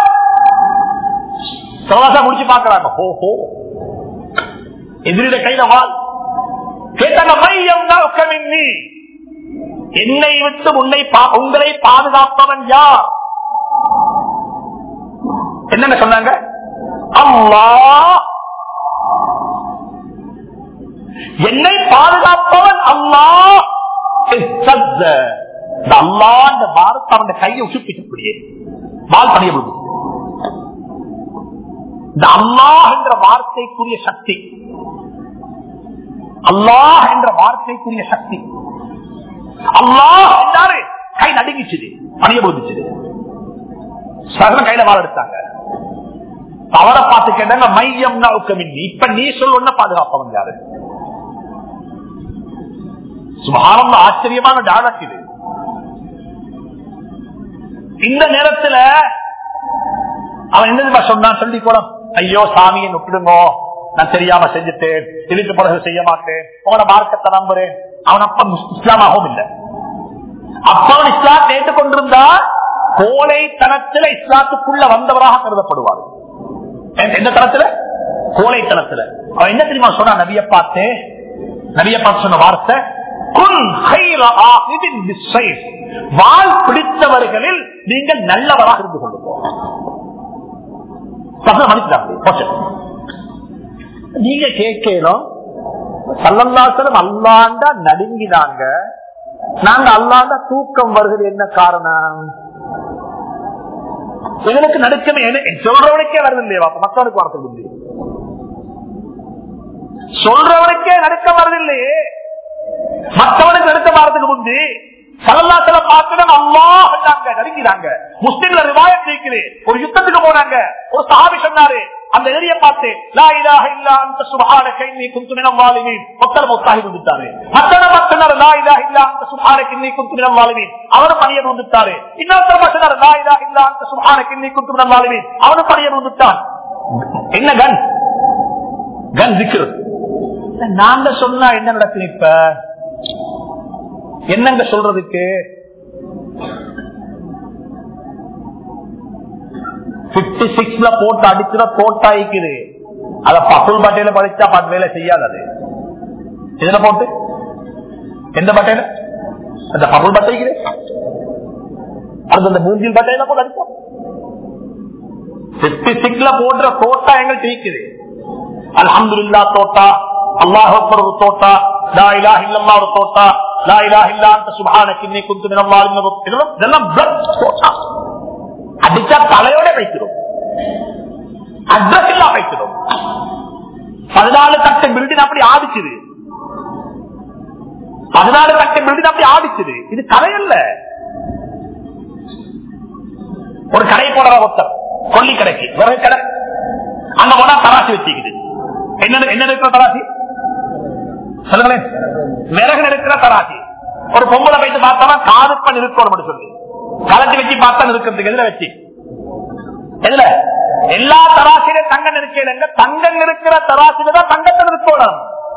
சவாசா முடிச்சு பாக்குறாங்க ஹோ ஹோ எதிரிட கையில வால் கேட்டாங்க மையம் நீ என்னை விட்டு உன்னை உங்களை பாதுகாப்பவன் யார் என்னென்ன சொன்னாங்க அம்மா என்னை பாதுகாப்பவன் அல்லாஹ் இஸ்ஸத்த. இந்த அல்லாஹ் இந்த வார்த்தை அவன் கையை உசுப்பிக்கக்கூடிய வால் பணிய விடுது இந்த அல்லாஹ் என்ற வார்த்தைக்குரிய சக்தி அல்லாஹ் என்ற வார்த்தைக்குரிய சக்தி அல்லாஹ் என்றாரு கை நடுங்கிச்சுது பணிய போதிச்சுது சகல கையில வாழ எடுத்தாங்க அவரை பார்த்து கேட்டாங்க மையம் இப்ப நீ சொல்ல பாதுகாப்பவன் யாரு சுமாரம் ஆச்சரியமான டாலக் இது இந்த நேரத்துல அவன் என்ன சொன்னான் சொல்லி கூட ஐயோ சாமியை நொப்பிடுங்கோ நான் தெரியாம செஞ்சுட்டேன் இதுக்கு பிறகு செய்ய மாட்டேன் உங்களோட மார்க்கத்தை நம்புறேன் அவன் அப்ப முஸ்- இஸ்லாமாகவும் இல்லை அப்ப அவன் இஸ்லாம் கேட்டுக் கொண்டிருந்தா கோழைத்தனத்துல இஸ்லாத்துக்குள்ள வந்தவராக கருதப்படுவார் எந்த- எந்த தரத்துல கோழைத்தனத்துல அவன் என்ன தெரியுமா சொன்னா நபிய பார்த்து நபிய பார்த்து சொன்ன வார்த்தை குன் கைர ஆஹிதின் பிஸ்ஸைஃப். வாள் பிடித்தவர்களில் நீங்கள் நல்லவராக இருந்து கொள்ளுங்க சகல மன்னிக்கிறாங்க போச்சு. நீங்க கேட்கணும் சல்லல்லாசலம் அல்லாண்டா நடுங்கினாங்க நாங்க அல்லாண்டா தூக்கம் வருகிறது என்ன காரணம் எங்களுக்கு நடுக்கமே என்ன- சொல்றவனுக்கே வருது இல்லையா மற்றவனுக்கு வரது இல்லை சொல்றவனுக்கே நடுக்கம் வருது இல்லையே மற்றவனுக்கு நடுக்க வாரத்துக்கு முந்தி சலல்லாசல பார்க்கணும் அம்மா நடுங்கிறாங்க முஸ்லிம்ல ரிவாயத் இருக்குது ஒரு யுத்தத்துக்கு போனாங்க ஒரு சஹாபி சொன்னாரு அந்த ஏரிய பார்த்து லா இலாஹ இல்லா அன்த சுப்ஹானக இன்னி குன்து மினல் வாலிமீன் மக்கள் முஸ்தாஹி வந்துட்டாரு மத்தன மத்தனர் லா இலாஹ இல்லா அன்த சுப்ஹானக இன்னி குன்து மினல் வாலிமீன் அவரு பணியன் வந்துட்டாரு இன்னொருத்தர் மத்தனர் லா இலாஹ இல்லா அன்த சுப்ஹானக இன்னி குன்து மினல் வாலிமீன் அவரு பணியன் வந்துட்டான் என்ன கன் கன் திக்ரு நாங்க சொன்னா என்ன நடக்கும் இப்ப என்னங்க சொல்றதுக்கு பிப்டி சிக்ஸ்ல போட்டு அடிக்கிற தோட்டாய்க்குது அத பசுல் பட்டையில படிச்சா பத்து வேலை செய்யாது அது இதுல போட்டு எந்த பட்டையில அந்த பசுல் பட்டைக்குது அது அந்த மூஞ்சில் பட்டையில போட்டு அடிப்போம் பிப்டி சிக்ஸ்ல போடுற தோட்டா எங்கள் டீக்குது அல்ஹம்துலில்லா தோட்டா அல்லாஹ் அக்பர் ஒரு தோட்டா லா இலாஹ இல்லல்லாஹ் ஒரு தோட்டா லா இலாஹ இல்லா அன்த சுப்ஹானக இன்னி குன்து மினல் ஸாலிமீன் ஒரு- இதெல்லாம் இதெல்லாம் blood தோட்டா அடிச்சா தலையோட வைக்கிறோம் அட்ரஸ் எல்லாம் வைக்கிறோம் பதினாலு கட்ட பில்டிங் அப்படி ஆடிச்சுது பதினாலு கட்ட பில்டிங் அப்படி ஆடிச்சுது இது கதை அல்ல ஒரு கடை போடுற ஒருத்தர் கொல்லி கடைக்கு விறகு கடை அங்க போனா தராசி வச்சுக்குது என்ன என்ன இருக்கிற தராசி சொல்லுங்களேன் விறகு இருக்கிற தராசி ஒரு பொம்பளை போயிட்டு பார்த்தா காதுப்பன் இருக்கணும் சொல்லி கலட்டி வச்சு பார்த்தா இருக்கிறதுக்கு எதுல வச்சு எதுல எல்லா தராசிலும் தங்கம் இருக்கல தங்கம் இருக்கிற தராசில தான் தங்கத்தை இருக்கணும்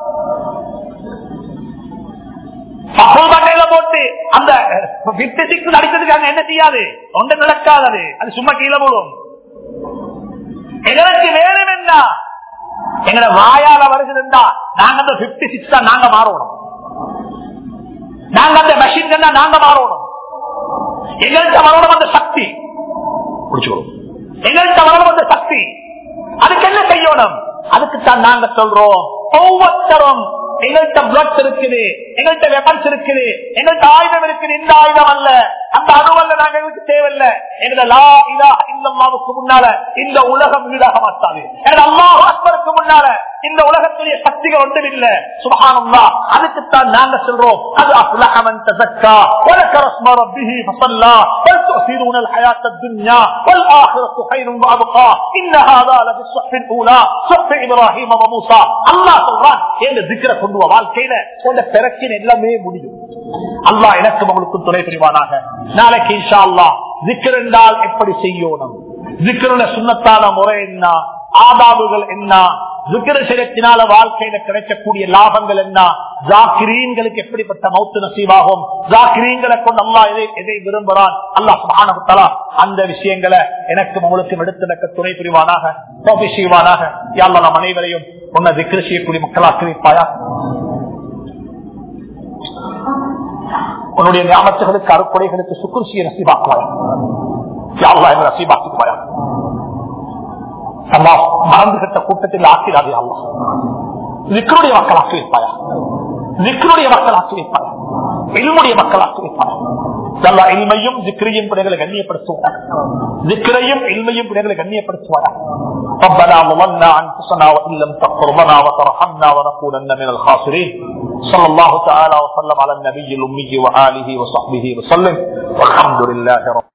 பகல் பட்டையில போட்டு அந்த பிப்டி சிக்ஸ் அடிச்சதுக்கு அங்க என்ன செய்யாது ஒன்று நடக்காது அது சும்மா கீழே போடும் எங்களுக்கு வேணும் என்ன எங்கட வாயால வருகிறா நாங்க அந்த பிப்டி சிக்ஸ் தான் நாங்க மாறணும் நாங்க அந்த மெஷின் கண்ணா நாங்க மாறணும் எங்கள்கிட்ட வரணும் அந்த சக்தி புடிச்சுக்கணும் எங்கள்கிட்ட வரணும் அந்த சக்தி அதுக்கு என்ன செய்யணும் அதுக்கு தான் நாங்க சொல்றோம் ஒவ்வொருத்தரும் எங்கள்கிட்ட பிளட் இருக்குது எங்கள்கிட்ட வெப்பன்ஸ் இருக்குது எங்கள்கிட்ட ஆயுதம் இருக்குது இந்த ஆயுதம் அல்ல அந்த அணுவல்ல நாங்க எங்களுக்கு தேவையில்லை எங்களை லா இலா இல்லல்லாவுக்கு முன்னால இந்த உலகம் ஈடாக மாட்டாது எங்க அல்லாஹ் அக்பருக்கு முன்னால இந்த உலகத்துடைய சக்திகள் ஒன்றும் இல்ல சுபஹானல்லா அதுக்குத்தான் நாங்க சொல்றோம் அது அஃலஹமன் தஸக்கா வலக ரஸ்ம ரப்பிஹி ஃபஸல்லா பல் துஸிரூன الحياة الدنيا والآخرة خير وأبقى إن هذا لفي الصحف الأولى صحف إبراهيم وموسى الله சொல்றான் இந்த ذكر கொண்டு வா வாழ்க்கையில உங்க பிரச்சனை எல்லாமே முடியும் அல்லாஹ் எனக்கும் உங்களுக்கு துணை புரிவானாக நாளைக்கு இன்ஷா அல்லாஹ் ذكر என்றால் எப்படி செய்யணும் ذكرல சுன்னத்தான முறை என்ன ஆதாபுகள் என்ன விக்கிர சிரத்தினால வாழ்க்கையில கிடைக்கக்கூடிய லாபங்கள் என்ன ஜாக்கிரீன்களுக்கு எப்படிப்பட்ட மௌத்து நசீவாகும் ஜாக்கிரீன்களை கொண்டு அல்லா எதை எதை விரும்புகிறான் அல்லாஹ் சுபானகுத்தலா அந்த விஷயங்களை எனக்கு உங்களுக்கு எடுத்து நடக்க துணை புரிவானாக தோப்பி செய்வானாக யாழ்லா நம் அனைவரையும் உன்னை விக்கிர செய்யக்கூடிய மக்களாக்கி வைப்பாயா உன்னுடைய ஞாபகத்துகளுக்கு அறுக்குறைகளுக்கு சுக்குருசிய நசீபாக்குவாயா யாழ்லா என்ற நசீபாக்குவாயா அல்லாஹ் மறந்து கட்ட கூட்டத்தில் ஆக்கிறாதே அல்லாஹ் விக்ருடைய மக்களாக்கி வைப்பாயா விக்ருடைய மக்களாக்கி வைப்பாயா இல்முடைய மக்களாக்கி வைப்பாயா நல்ல இல்மையும் திக்ரையும் பிள்ளைகளை கண்ணியப்படுத்துவாரா திக்ரையும் இல்மையும் பிள்ளைகளை கண்ணியப்படுத்துவாரா ربنا ظلمنا انفسنا وان لم تغفر لنا وترحمنا ونكونن من الخاسرين صلى الله تعالى وسلم على النبي الامي واله وصحبه وسلم والحمد لله رب